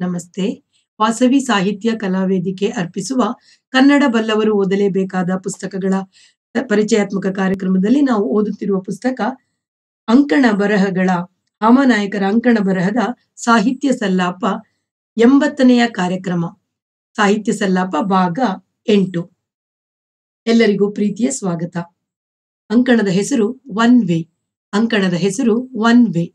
ನಮಸ್ತೆ ವಾಸವಿ ಸಾಹಿತ್ಯ ಕಲಾವೇದಿಕೆ ಅರ್ಪಿಸುವ ಕನ್ನಡ ಬಲ್ಲವರು ಓದಲೇಬೇಕಾದ ಪುಸ್ತಕಗಳ ಪರಿಚಯಾತ್ಮಕ ಕಾರ್ಯಕ್ರಮದಲ್ಲಿ ನಾವು ಓದುತ್ತಿರುವ ಪುಸ್ತಕ ಅಂಕಣ ಬರಹಗಳ ಹಾಮನಾಯಕರ ಅಂಕಣ ಬರಹದ ಸಾಹಿತ್ಯ ಸಲ್ಲಾಪ ಎಂಬತ್ತನೆಯ ಕಾರ್ಯಕ್ರಮ ಸಾಹಿತ್ಯ ಸಲ್ಲಾಪ ಭಾಗ ಎಂಟು ಎಲ್ಲರಿಗೂ ಪ್ರೀತಿಯ ಸ್ವಾಗತ ಅಂಕಣದ ಹೆಸರು ಒನ್ ವೇ ಅಂಕಣದ ಹೆಸರು one way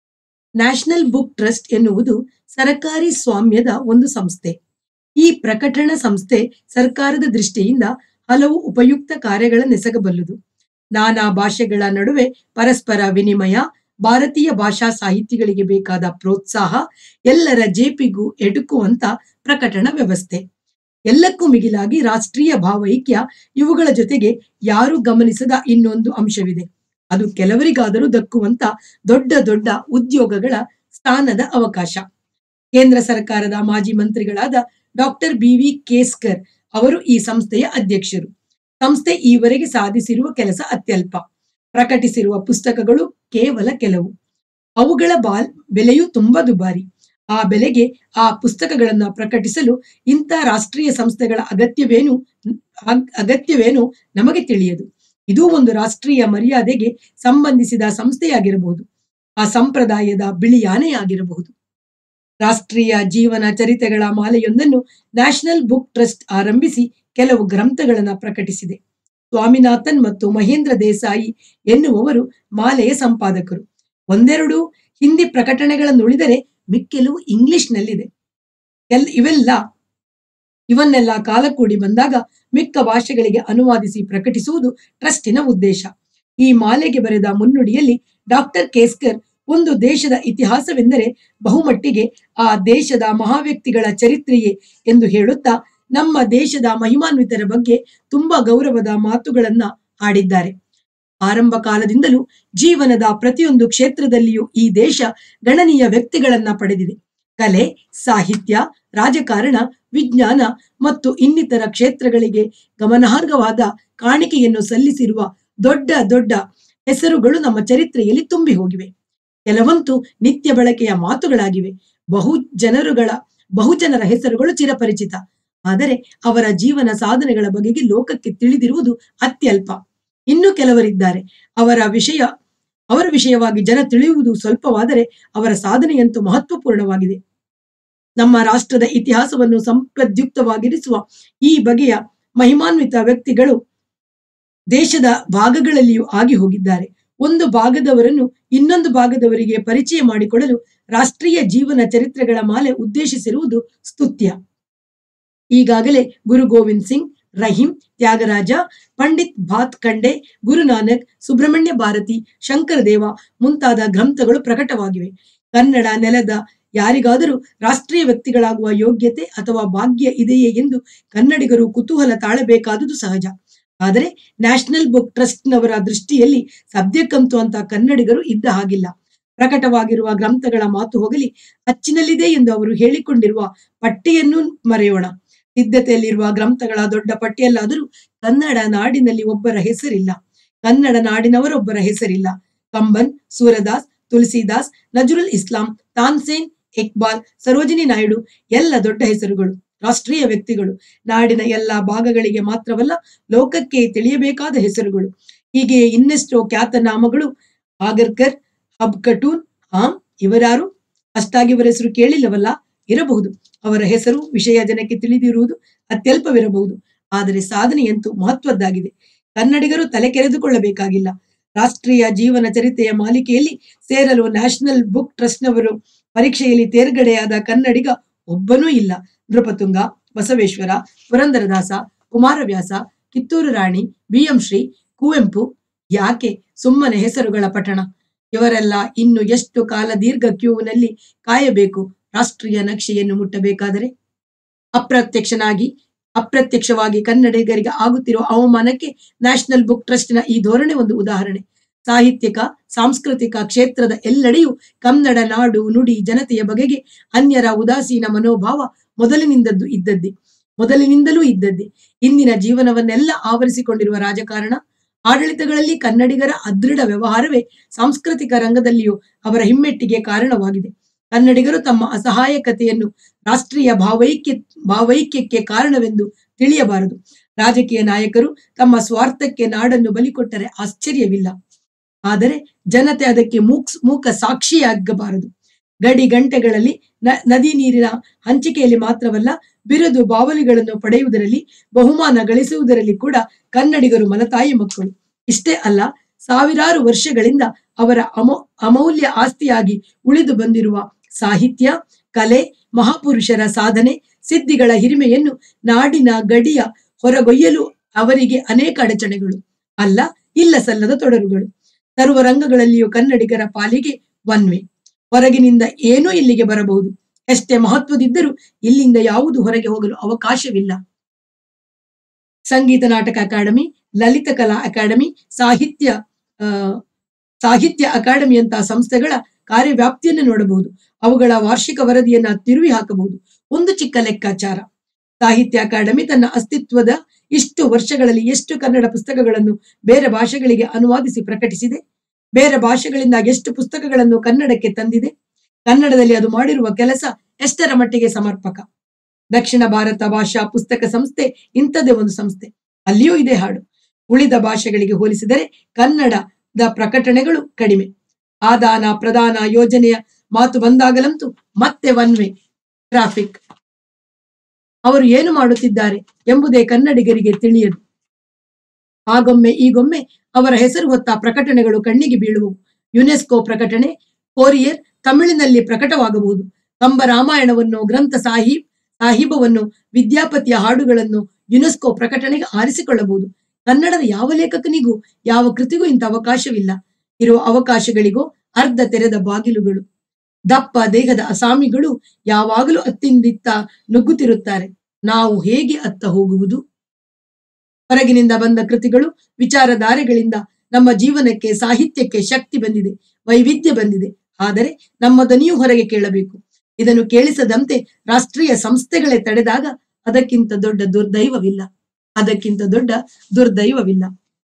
National Book Trust ಎನ್ನುವುದು ಸರಕಾರಿ ಸ್ವಾಮ್ಯದ ಒಂದು ಸಂಸ್ಥೆ ಈ ಪ್ರಕಟಣಾ ಸಂಸ್ಥೆ ಸರ್ಕಾರದ ದೃಷ್ಟಿಯಿಂದ ಹಲವು ಉಪಯುಕ್ತ ಕಾರ್ಯಗಳನ್ನೆಸಗಬಲ್ಲದು ನಾನಾ ಭಾಷೆಗಳ ನಡುವೆ ಪರಸ್ಪರ ವಿನಿಮಯ ಭಾರತೀಯ ಭಾಷಾ ಸಾಹಿತಿಗಳಿಗೆ ಬೇಕಾದ ಪ್ರೋತ್ಸಾಹ ಎಲ್ಲರ ಜೇಪಿಗೂ ಎಟುಕುವಂತ ಪ್ರಕಟಣಾ ವ್ಯವಸ್ಥೆ ಎಲ್ಲಕ್ಕೂ ಮಿಗಿಲಾಗಿ ರಾಷ್ಟ್ರೀಯ ಭಾವೈಕ್ಯ ಇವುಗಳ ಜೊತೆಗೆ ಯಾರು ಗಮನಿಸದ ಇನ್ನೊಂದು ಅಂಶವಿದೆ ಅದು ಕೆಲವರಿಗಾದರೂ ದಕ್ಕುವಂತ ದೊಡ್ಡ ದೊಡ್ಡ ಉದ್ಯೋಗಗಳ ಸ್ಥಾನದ ಅವಕಾಶ ಕೇಂದ್ರ ಸರ್ಕಾರದ ಮಾಜಿ ಮಂತ್ರಿಗಳಾದ ಡಾಕ್ಟರ್ ಬಿ ವಿ ಕೇಸ್ಕರ್ ಅವರು ಈ ಸಂಸ್ಥೆಯ ಅಧ್ಯಕ್ಷರು ಸಂಸ್ಥೆ ಈವರೆಗೆ ಸಾಧಿಸಿರುವ ಕೆಲಸ ಅತ್ಯಲ್ಪ ಪ್ರಕಟಿಸಿರುವ ಪುಸ್ತಕಗಳು ಕೇವಲ ಕೆಲವು ಅವುಗಳ ಬಾಲ್ ಬೆಲೆಯೂ ತುಂಬಾ ದುಬಾರಿ ಆ ಬೆಲೆಗೆ ಆ ಪುಸ್ತಕಗಳನ್ನ ಪ್ರಕಟಿಸಲು ಇಂಥ ರಾಷ್ಟ್ರೀಯ ಸಂಸ್ಥೆಗಳ ಅಗತ್ಯವೇನು ಅಗ್- ಅಗತ್ಯವೇನು ನಮಗೆ ತಿಳಿಯದು ಇದು ಒಂದು ರಾಷ್ಟ್ರೀಯ ಮರ್ಯಾದೆಗೆ ಸಂಬಂಧಿಸಿದ ಸಂಸ್ಥೆಯಾಗಿರಬಹುದು ಆ ಸಂಪ್ರದಾಯದ ಬಿಳಿಯಾನೆಯಾಗಿರಬಹುದು ರಾಷ್ಟ್ರೀಯ ಜೀವನ ಚರಿತೆಗಳ ಮಾಲೆಯೊಂದನ್ನು ನ್ಯಾಷನಲ್ ಬುಕ್ ಟ್ರಸ್ಟ್ ಆರಂಭಿಸಿ ಕೆಲವು ಗ್ರಂಥಗಳನ್ನ ಪ್ರಕಟಿಸಿದೆ ಸ್ವಾಮಿನಾಥನ್ ಮತ್ತು ಮಹೇಂದ್ರ ದೇಸಾಯಿ ಎನ್ನುವವರು ಮಾಲೆಯ ಸಂಪಾದಕರು ಒಂದೆರಡು ಹಿಂದಿ ಪ್ರಕಟಣೆಗಳನ್ನುಳಿದರೆ ಮಿಕ್ಕೆಲವು ಇಂಗ್ಲಿಷ್ನಲ್ಲಿದೆ ಎಲ್ ಇವೆಲ್ಲ ಇವನ್ನೆಲ್ಲ ಕಾಲ ಕೂಡಿ ಬಂದಾಗ ಮಿಕ್ಕ ಭಾಷೆಗಳಿಗೆ ಅನುವಾದಿಸಿ ಪ್ರಕಟಿಸುವುದು ಟ್ರಸ್ಟಿನ ಉದ್ದೇಶ ಈ ಮಾಲೆಗೆ ಬರೆದ ಮುನ್ನುಡಿಯಲ್ಲಿ ಡಾಕ್ಟರ್ ಕೇಸ್ಕರ್ ಒಂದು ದೇಶದ ಇತಿಹಾಸವೆಂದರೆ ಬಹುಮಟ್ಟಿಗೆ ಆ ದೇಶದ ಮಹಾವ್ಯಕ್ತಿಗಳ ಚರಿತ್ರೆಯೇ ಎಂದು ಹೇಳುತ್ತಾ ನಮ್ಮ ದೇಶದ ಮಹಿಮಾನ್ವಿತರ ಬಗ್ಗೆ ತುಂಬಾ ಗೌರವದ ಮಾತುಗಳನ್ನ ಆಡಿದ್ದಾರೆ ಆರಂಭ ಕಾಲದಿಂದಲೂ ಜೀವನದ ಪ್ರತಿಯೊಂದು ಕ್ಷೇತ್ರದಲ್ಲಿಯೂ ಈ ದೇಶ ಗಣನೀಯ ವ್ಯಕ್ತಿಗಳನ್ನ ಪಡೆದಿದೆ ಕಲೆ ಸಾಹಿತ್ಯ ರಾಜಕಾರಣ ವಿಜ್ಞಾನ ಮತ್ತು ಇನ್ನಿತರ ಕ್ಷೇತ್ರಗಳಿಗೆ ಗಮನಾರ್ಹವಾದ ಕಾಣಿಕೆಯನ್ನು ಸಲ್ಲಿಸಿರುವ ದೊಡ್ಡ ದೊಡ್ಡ ಹೆಸರುಗಳು ನಮ್ಮ ಚರಿತ್ರೆಯಲ್ಲಿ ತುಂಬಿ ಹೋಗಿವೆ ಕೆಲವಂತೂ ನಿತ್ಯ ಬಳಕೆಯ ಮಾತುಗಳಾಗಿವೆ ಬಹು ಜನರುಗಳ ಬಹುಜನರ ಹೆಸರುಗಳು ಚಿರಪರಿಚಿತ ಆದರೆ ಅವರ ಜೀವನ ಸಾಧನೆಗಳ ಬಗೆಗೆ ಲೋಕಕ್ಕೆ ತಿಳಿದಿರುವುದು ಅತ್ಯಲ್ಪ ಇನ್ನು ಕೆಲವರಿದ್ದಾರೆ ಅವರ ವಿಷಯ ಅವರ ವಿಷಯವಾಗಿ ಜನ ತಿಳಿಯುವುದು ಸ್ವಲ್ಪವಾದರೆ ಅವರ ಸಾಧನೆಯಂತೂ ಮಹತ್ವಪೂರ್ಣವಾಗಿದೆ ನಮ್ಮ ರಾಷ್ಟ್ರದ ಇತಿಹಾಸವನ್ನು ಸಂಪ್ರದ್ಯುಕ್ತವಾಗಿರಿಸುವ ಈ ಬಗೆಯ ಮಹಿಮಾನ್ವಿತ ವ್ಯಕ್ತಿಗಳು ದೇಶದ ಭಾಗಗಳಲ್ಲಿಯೂ ಆಗಿ ಹೋಗಿದ್ದಾರೆ ಒಂದು ಭಾಗದವರನ್ನು ಇನ್ನೊಂದು ಭಾಗದವರಿಗೆ ಪರಿಚಯ ಮಾಡಿಕೊಡಲು ರಾಷ್ಟ್ರೀಯ ಜೀವನ ಚರಿತ್ರೆಗಳ ಮಾಲೆ ಉದ್ದೇಶಿಸಿರುವುದು ಸ್ತುತ್ಯ ಈಗಾಗಲೇ ಗುರು ಗೋವಿಂದ್ ಸಿಂಗ್ ರಹೀಂ ತ್ಯಾಗರಾಜ ಪಂಡಿತ್ ಭಾತ್ ಖಂಡೆ ಗುರುನಾನಕ್ ಸುಬ್ರಹ್ಮಣ್ಯ ಭಾರತಿ ಶಂಕರದೇವ ಮುಂತಾದ ಗ್ರಂಥಗಳು ಪ್ರಕಟವಾಗಿವೆ ಕನ್ನಡ ನೆಲದ ಯಾರಿಗಾದರೂ ರಾಷ್ಟ್ರೀಯ ವ್ಯಕ್ತಿಗಳಾಗುವ ಯೋಗ್ಯತೆ ಅಥವಾ ಭಾಗ್ಯ ಇದೆಯೇ ಎಂದು ಕನ್ನಡಿಗರು ಕುತೂಹಲ ತಾಳಬೇಕಾದುದು ಸಹಜ ಆದರೆ ನ್ಯಾಷನಲ್ ಬುಕ್ ಟ್ರಸ್ಟ್ನವರ ದೃಷ್ಟಿಯಲ್ಲಿ ಸದ್ಯಕ್ಕಂತೂ ಅಂತ ಕನ್ನಡಿಗರು ಇದ್ದ ಹಾಗಿಲ್ಲ ಪ್ರಕಟವಾಗಿರುವ ಗ್ರಂಥಗಳ ಮಾತು ಹೋಗಲಿ ಅಚ್ಚಿನಲ್ಲಿದೆ ಎಂದು ಅವರು ಹೇಳಿಕೊಂಡಿರುವ ಪಟ್ಟಿಯನ್ನು ಮರೆಯೋಣ ಸಿದ್ಧತೆಯಲ್ಲಿರುವ ಗ್ರಂಥಗಳ ದೊಡ್ಡ ಪಟ್ಟಿಯಲ್ಲಾದರೂ ಕನ್ನಡ ನಾಡಿನಲ್ಲಿ ಒಬ್ಬರ ಹೆಸರಿಲ್ಲ ಕನ್ನಡ ನಾಡಿನವರೊಬ್ಬರ ಹೆಸರಿಲ್ಲ ಕಂಬನ್ ಸೂರದಾಸ್ ತುಳಸಿದಾಸ್ ನಜರುಲ್ ಇಸ್ಲಾಂ ತಾನ್ಸೇನ್ ಇಕ್ಬಾಲ್ ಸರೋಜಿನಿ ನಾಯ್ಡು ಎಲ್ಲ ದೊಡ್ಡ ಹೆಸರುಗಳು ರಾಷ್ಟ್ರೀಯ ವ್ಯಕ್ತಿಗಳು ನಾಡಿನ ಎಲ್ಲಾ ಭಾಗಗಳಿಗೆ ಮಾತ್ರವಲ್ಲ ಲೋಕಕ್ಕೆ ತಿಳಿಯಬೇಕಾದ ಹೆಸರುಗಳು ಹೀಗೆ ಇನ್ನೆಷ್ಟೋ ಖ್ಯಾತನಾಮಗಳು ಆಗರ್ಕರ್ ಹಬ್ಕಟೂನ್ ಹಾಂ ಇವರಾರು ಅಷ್ಟಾಗಿ ಇವರ ಹೆಸರು ಕೇಳಿಲ್ಲವಲ್ಲ ಇರಬಹುದು ಅವರ ಹೆಸರು ವಿಷಯ ಜನಕ್ಕೆ ತಿಳಿದಿರುವುದು ಅತ್ಯಲ್ಪವಿರಬಹುದು ಆದರೆ ಸಾಧನೆಯಂತೂ ಮಹತ್ವದ್ದಾಗಿದೆ ಕನ್ನಡಿಗರು ತಲೆ ಕೆರೆದುಕೊಳ್ಳಬೇಕಾಗಿಲ್ಲ ರಾಷ್ಟ್ರೀಯ ಜೀವನ ಚರಿತ್ರೆಯ ಮಾಲಿಕೆಯಲ್ಲಿ ಸೇರಲು ನ್ಯಾಷನಲ್ ಬುಕ್ ಟ್ರಸ್ಟ್ನವರು ಪರೀಕ್ಷೆಯಲ್ಲಿ ತೇರ್ಗಡೆಯಾದ ಕನ್ನಡಿಗ ಒಬ್ಬನೂ ಇಲ್ಲ ನೃಪತುಂಗ ಬಸವೇಶ್ವರ ಪುರಂದರದಾಸ ಕುಮಾರವ್ಯಾಸ ಕಿತ್ತೂರು ರಾಣಿ ಬಿ ಎಂ ಶ್ರೀ ಕುವೆಂಪು ಯಾಕೆ ಸುಮ್ಮನೆ ಹೆಸರುಗಳ ಪಠಣ ಇವರೆಲ್ಲ ಇನ್ನು ಎಷ್ಟು ಕಾಲ ದೀರ್ಘ ಕ್ಯೂನಲ್ಲಿ ಕಾಯಬೇಕು ರಾಷ್ಟ್ರೀಯ ನಕ್ಷೆಯನ್ನು ಮುಟ್ಟಬೇಕಾದರೆ ಅಪ್ರತ್ಯಕ್ಷನಾಗಿ ಅಪ್ರತ್ಯಕ್ಷವಾಗಿ ಕನ್ನಡಿಗರಿಗೆ ಆಗುತ್ತಿರುವ ಅವಮಾನಕ್ಕೆ ನ್ಯಾಷನಲ್ ಬುಕ್ ಟ್ರಸ್ಟ್ನ ಈ ಧೋರಣೆ ಒಂದು ಉದಾಹರಣೆ ಸಾಹಿತ್ಯಿಕ ಸಾಂಸ್ಕೃತಿಕ ಕ್ಷೇತ್ರದ ಎಲ್ಲೆಡೆಯೂ ಕನ್ನಡ ನಾಡು ನುಡಿ ಜನತೆಯ ಬಗೆಗೆ ಅನ್ಯರ ಉದಾಸೀನ ಮನೋಭಾವ ಮೊದಲಿನಿಂದದ್ದು ಇದ್ದದ್ದೇ ಮೊದಲಿನಿಂದಲೂ ಇದ್ದದ್ದೇ ಇಂದಿನ ಜೀವನವನ್ನೆಲ್ಲ ಆವರಿಸಿಕೊಂಡಿರುವ ರಾಜಕಾರಣ ಆಡಳಿತಗಳಲ್ಲಿ ಕನ್ನಡಿಗರ ಅದೃಢ ವ್ಯವಹಾರವೇ ಸಾಂಸ್ಕೃತಿಕ ರಂಗದಲ್ಲಿಯೂ ಅವರ ಹಿಮ್ಮೆಟ್ಟಿಗೆ ಕಾರಣವಾಗಿದೆ ಕನ್ನಡಿಗರು ತಮ್ಮ ಅಸಹಾಯಕತೆಯನ್ನು ರಾಷ್ಟ್ರೀಯ ಭಾವೈಕ್ಯ ಭಾವೈಕ್ಯಕ್ಕೆ ಕಾರಣವೆಂದು ತಿಳಿಯಬಾರದು ರಾಜಕೀಯ ನಾಯಕರು ತಮ್ಮ ಸ್ವಾರ್ಥಕ್ಕೆ ನಾಡನ್ನು ಬಲಿಕೊಟ್ಟರೆ ಆಶ್ಚರ್ಯವಿಲ್ಲ ಆದರೆ ಜನತೆ ಅದಕ್ಕೆ ಮೂಕ್ಸ್ ಮೂಕ ಸಾಕ್ಷಿಯಾಗಬಾರದು ಗಡಿ ಗಂಟೆಗಳಲ್ಲಿ ನ- ನದಿ ನೀರಿನ ಹಂಚಿಕೆಯಲ್ಲಿ ಮಾತ್ರವಲ್ಲ ಬಿರುದು ಬಾವಲಿಗಳನ್ನು ಪಡೆಯುವುದರಲ್ಲಿ ಬಹುಮಾನ ಗಳಿಸುವುದರಲ್ಲಿ ಕೂಡ ಕನ್ನಡಿಗರು ಮಲತಾಯಿ ಮಕ್ಕಳು ಇಷ್ಟೇ ಅಲ್ಲ ಸಾವಿರಾರು ವರ್ಷಗಳಿಂದ ಅವರ ಅಮೌ ಅಮೂಲ್ಯ ಆಸ್ತಿಯಾಗಿ ಉಳಿದು ಬಂದಿರುವ ಸಾಹಿತ್ಯ ಕಲೆ ಮಹಾಪುರುಷರ ಸಾಧನೆ ಸಿದ್ಧಿಗಳ ಹಿರಿಮೆಯನ್ನು ನಾಡಿನ ಗಡಿಯ ಹೊರಗೊಯ್ಯಲು ಅವರಿಗೆ ಅನೇಕ ಅಡಚಣೆಗಳು ಅಲ್ಲ ಇಲ್ಲ ಸಲ್ಲದ ತೊಡರುಗಳು ಸರ್ವ ರಂಗಗಳಲ್ಲಿಯೂ ಕನ್ನಡಿಗರ ಪಾಲಿಗೆ ಒನ್ವೆ ಹೊರಗಿನಿಂದ ಏನೂ ಇಲ್ಲಿಗೆ ಬರಬಹುದು ಎಷ್ಟೇ ಮಹತ್ವದಿದ್ದರೂ ಇಲ್ಲಿಂದ ಯಾವುದು ಹೊರಗೆ ಹೋಗಲು ಅವಕಾಶವಿಲ್ಲ ಸಂಗೀತ ನಾಟಕ ಅಕಾಡೆಮಿ ಲಲಿತ ಕಲಾ ಅಕಾಡೆಮಿ ಸಾಹಿತ್ಯ ಆ, ಸಾಹಿತ್ಯ ಅಕಾಡೆಮಿಯಂತಹ ಸಂಸ್ಥೆಗಳ ಕಾರ್ಯವ್ಯಾಪ್ತಿಯನ್ನು ನೋಡಬಹುದು ಅವುಗಳ ವಾರ್ಷಿಕ ವರದಿಯನ್ನ ತಿರುವಿ ಹಾಕಬಹುದು ಒಂದು ಚಿಕ್ಕ ಲೆಕ್ಕಾಚಾರ ಸಾಹಿತ್ಯ ಅಕಾಡೆಮಿ ತನ್ನ ಅಸ್ತಿತ್ವದ ಇಷ್ಟು ವರ್ಷಗಳಲ್ಲಿ ಎಷ್ಟು ಕನ್ನಡ ಪುಸ್ತಕಗಳನ್ನು ಬೇರೆ ಭಾಷೆಗಳಿಗೆ ಅನುವಾದಿಸಿ ಪ್ರಕಟಿಸಿದೆ ಬೇರೆ ಭಾಷೆಗಳಿಂದ ಎಷ್ಟು ಪುಸ್ತಕಗಳನ್ನು ಕನ್ನಡಕ್ಕೆ ತಂದಿದೆ ಕನ್ನಡದಲ್ಲಿ ಅದು ಮಾಡಿರುವ ಕೆಲಸ ಎಷ್ಟರ ಮಟ್ಟಿಗೆ ಸಮರ್ಪಕ ದಕ್ಷಿಣ ಭಾರತ ಭಾಷಾ ಪುಸ್ತಕ ಸಂಸ್ಥೆ ಇಂಥದ್ದೇ ಒಂದು ಸಂಸ್ಥೆ ಅಲ್ಲಿಯೂ ಇದೆ ಹಾಡು ಉಳಿದ ಭಾಷೆಗಳಿಗೆ ಹೋಲಿಸಿದರೆ ಕನ್ನಡದ ಪ್ರಕಟಣೆಗಳು ಕಡಿಮೆ ಆದಾನ ಪ್ರದಾನ ಯೋಜನೆಯ ಮಾತು ಬಂದಾಗಲಂತೂ ಮತ್ತೆ ಒನ್ ವೇ ಟ್ರಾಫಿಕ್ ಅವರು ಏನು ಮಾಡುತ್ತಿದ್ದಾರೆ ಎಂಬುದೇ ಕನ್ನಡಿಗರಿಗೆ ತಿಳಿಯದು ಆಗೊಮ್ಮೆ ಈಗೊಮ್ಮೆ ಅವರ ಹೆಸರು ಹೊತ್ತ ಪ್ರಕಟಣೆಗಳು ಕಣ್ಣಿಗೆ ಬೀಳುವವು ಯುನೆಸ್ಕೋ ಪ್ರಕಟಣೆ ಕೊರಿಯರ್ ತಮಿಳಿನಲ್ಲಿ ಪ್ರಕಟವಾಗಬಹುದು ಕಂಬ ರಾಮಾಯಣವನ್ನು ಗ್ರಂಥ ಸಾಹಿಬ್ ಸಾಹಿಬವನ್ನು ವಿದ್ಯಾಪತಿಯ ಹಾಡುಗಳನ್ನು ಯುನೆಸ್ಕೋ ಪ್ರಕಟಣೆಗೆ ಆರಿಸಿಕೊಳ್ಳಬಹುದು ಕನ್ನಡದ ಯಾವ ಲೇಖಕನಿಗೂ ಯಾವ ಕೃತಿಗೂ ಇಂಥ ಅವಕಾಶವಿಲ್ಲ ಇರುವ ಅವಕಾಶಗಳಿಗೂ ಅರ್ಧ ತೆರೆದ ಬಾಗಿಲುಗಳು ದಪ್ಪ ದೇಹದ ಅಸಾಮಿಗಳು ಯಾವಾಗಲೂ ಅತ್ತಿಂದಿತ್ತ ನುಗ್ಗುತ್ತಿರುತ್ತಾರೆ ನಾವು ಹೇಗೆ ಅತ್ತ ಹೋಗುವುದು ಹೊರಗಿನಿಂದ ಬಂದ ಕೃತಿಗಳು ವಿಚಾರಧಾರೆಗಳಿಂದ ನಮ್ಮ ಜೀವನಕ್ಕೆ ಸಾಹಿತ್ಯಕ್ಕೆ ಶಕ್ತಿ ಬಂದಿದೆ ವೈವಿಧ್ಯ ಬಂದಿದೆ ಆದರೆ ನಮ್ಮ ಧ್ವನಿಯೂ ಹೊರಗೆ ಕೇಳಬೇಕು ಇದನ್ನು ಕೇಳಿಸದಂತೆ ರಾಷ್ಟ್ರೀಯ ಸಂಸ್ಥೆಗಳೇ ತಡೆದಾಗ ಅದಕ್ಕಿಂತ ದೊಡ್ಡ ದುರ್ದೈವವಿಲ್ಲ ಅದಕ್ಕಿಂತ ದೊಡ್ಡ ದುರ್ದೈವವಿಲ್ಲ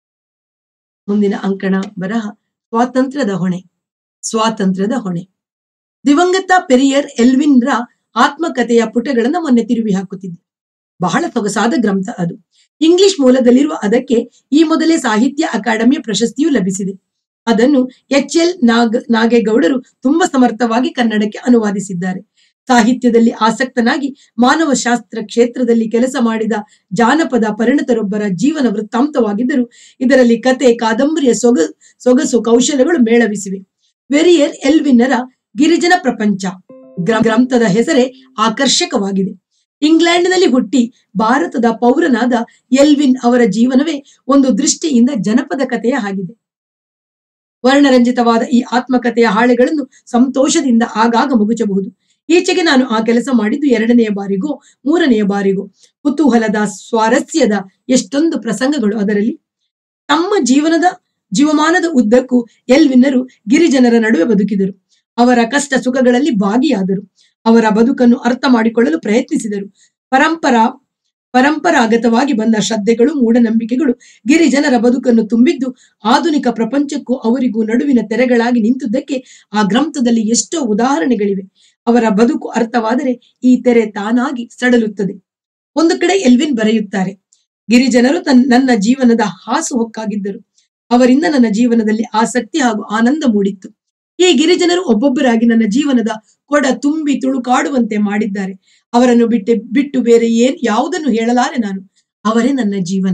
ಮುಂದಿನ ಅಂಕಣ ಬರಹ ಸ್ವಾತಂತ್ರ್ಯದ ಹೊಣೆ ಸ್ವಾತಂತ್ರ್ಯದ ಹೊಣೆ ದಿವಂಗತ ಪೆರಿಯರ್ ಎಲ್ವಿನ್ರ ಆತ್ಮಕಥೆಯ ಪುಟಗಳನ್ನ ಮೊನ್ನೆ ತಿರುವಿ ಹಾಕುತ್ತಿದ್ದೆ ಬಹಳ ಸೊಗಸಾದ ಗ್ರಂಥ ಅದು ಇಂಗ್ಲಿಷ್ ಮೂಲದಲ್ಲಿರುವ ಅದಕ್ಕೆ ಈ ಮೊದಲೇ ಸಾಹಿತ್ಯ ಅಕಾಡೆಮಿಯ ಪ್ರಶಸ್ತಿಯೂ ಲಭಿಸಿದೆ ಅದನ್ನು ಎಚ್ ಎಲ್ ನಾಗ್ ನಾಗೇಗೌಡರು ತುಂಬಾ ಸಮರ್ಥವಾಗಿ ಕನ್ನಡಕ್ಕೆ ಅನುವಾದಿಸಿದ್ದಾರೆ ಸಾಹಿತ್ಯದಲ್ಲಿ ಆಸಕ್ತನಾಗಿ ಮಾನವಶಾಸ್ತ್ರ ಕ್ಷೇತ್ರದಲ್ಲಿ ಕೆಲಸ ಮಾಡಿದ ಜಾನಪದ ಪರಿಣತರೊಬ್ಬರ ಜೀವನ ವೃತ್ತಾಂತವಾಗಿದ್ದರು ಇದರಲ್ಲಿ ಕತೆ ಕಾದಂಬರಿಯ ಸೊಗ ಸೊಗಸು ಕೌಶಲಗಳು ಮೇಳವಿಸಿವೆ ವೆರಿಯರ್ ಎಲ್ವಿನ್ನರ ಗಿರಿಜನ ಪ್ರಪಂಚ ಗ್ರ- ಗ್ರಂಥದ ಹೆಸರೇ ಆಕರ್ಷಕವಾಗಿದೆ ಇಂಗ್ಲೆಂಡ್ನಲ್ಲಿ ಹುಟ್ಟಿ ಭಾರತದ ಪೌರನಾದ ಎಲ್ವಿನ್ ಅವರ ಜೀವನವೇ ಒಂದು ದೃಷ್ಟಿಯಿಂದ ಜನಪದ ಕಥೆಯ ಹಾಗಿದೆ ವರ್ಣರಂಜಿತವಾದ ಈ ಆತ್ಮಕಥೆಯ ಹಾಳೆಗಳನ್ನು ಸಂತೋಷದಿಂದ ಆಗಾಗ ಮುಗುಚಬಹುದು ಈಚೆಗೆ ನಾನು ಆ ಕೆಲಸ ಮಾಡಿದ್ದು ಎರಡನೆಯ ಬಾರಿಗೋ ಮೂರನೆಯ ಬಾರಿಗೋ ಕುತೂಹಲದ ಸ್ವಾರಸ್ಯದ ಎಷ್ಟೊಂದು ಪ್ರಸಂಗಗಳು ಅದರಲ್ಲಿ ತಮ್ಮ ಜೀವನದ ಜೀವಮಾನದ ಉದ್ದಕ್ಕೂ ಎಲ್ವಿನ್ನರು ಗಿರಿಜನರ ನಡುವೆ ಬದುಕಿದರು ಅವರ ಕಷ್ಟ ಸುಖಗಳಲ್ಲಿ ಭಾಗಿಯಾದರು ಅವರ ಬದುಕನ್ನು ಅರ್ಥ ಮಾಡಿಕೊಳ್ಳಲು ಪ್ರಯತ್ನಿಸಿದರು ಪರಂಪರಾ ಪರಂಪರಾಗತವಾಗಿ ಬಂದ ಶ್ರದ್ಧೆಗಳು ಮೂಢನಂಬಿಕೆಗಳು ಗಿರಿಜನರ ಬದುಕನ್ನು ತುಂಬಿದ್ದು ಆಧುನಿಕ ಪ್ರಪಂಚಕ್ಕೂ ಅವರಿಗೂ ನಡುವಿನ ತೆರೆಗಳಾಗಿ ನಿಂತುದಕ್ಕೆ ಆ ಗ್ರಂಥದಲ್ಲಿ ಎಷ್ಟೋ ಉದಾಹರಣೆಗಳಿವೆ ಅವರ ಬದುಕು ಅರ್ಥವಾದರೆ ಈ ತೆರೆ ತಾನಾಗಿ ಸಡಲುತ್ತದೆ ಒಂದು ಕಡೆ ಎಲ್ವಿನ್ ಬರೆಯುತ್ತಾರೆ ಗಿರಿಜನರು ತನ್ ನನ್ನ ಜೀವನದ ಹಾಸು ಹೊಕ್ಕಾಗಿದ್ದರು ಅವರಿಂದ ನನ್ನ ಜೀವನದಲ್ಲಿ ಆಸಕ್ತಿ ಹಾಗೂ ಆನಂದ ಮೂಡಿತ್ತು ಈ ಗಿರಿಜನರು ಒಬ್ಬೊಬ್ಬರಾಗಿ ನನ್ನ ಜೀವನದ ಕೊಡ ತುಂಬಿ ತುಳುಕಾಡುವಂತೆ ಮಾಡಿದ್ದಾರೆ ಅವರನ್ನು ಬಿಟ್ಟು ಬಿಟ್ಟು ಬೇರೆ ಏನ್ ಯಾವುದನ್ನು ಹೇಳಲಾರೆ ನಾನು ಅವರೇ ನನ್ನ ಜೀವನ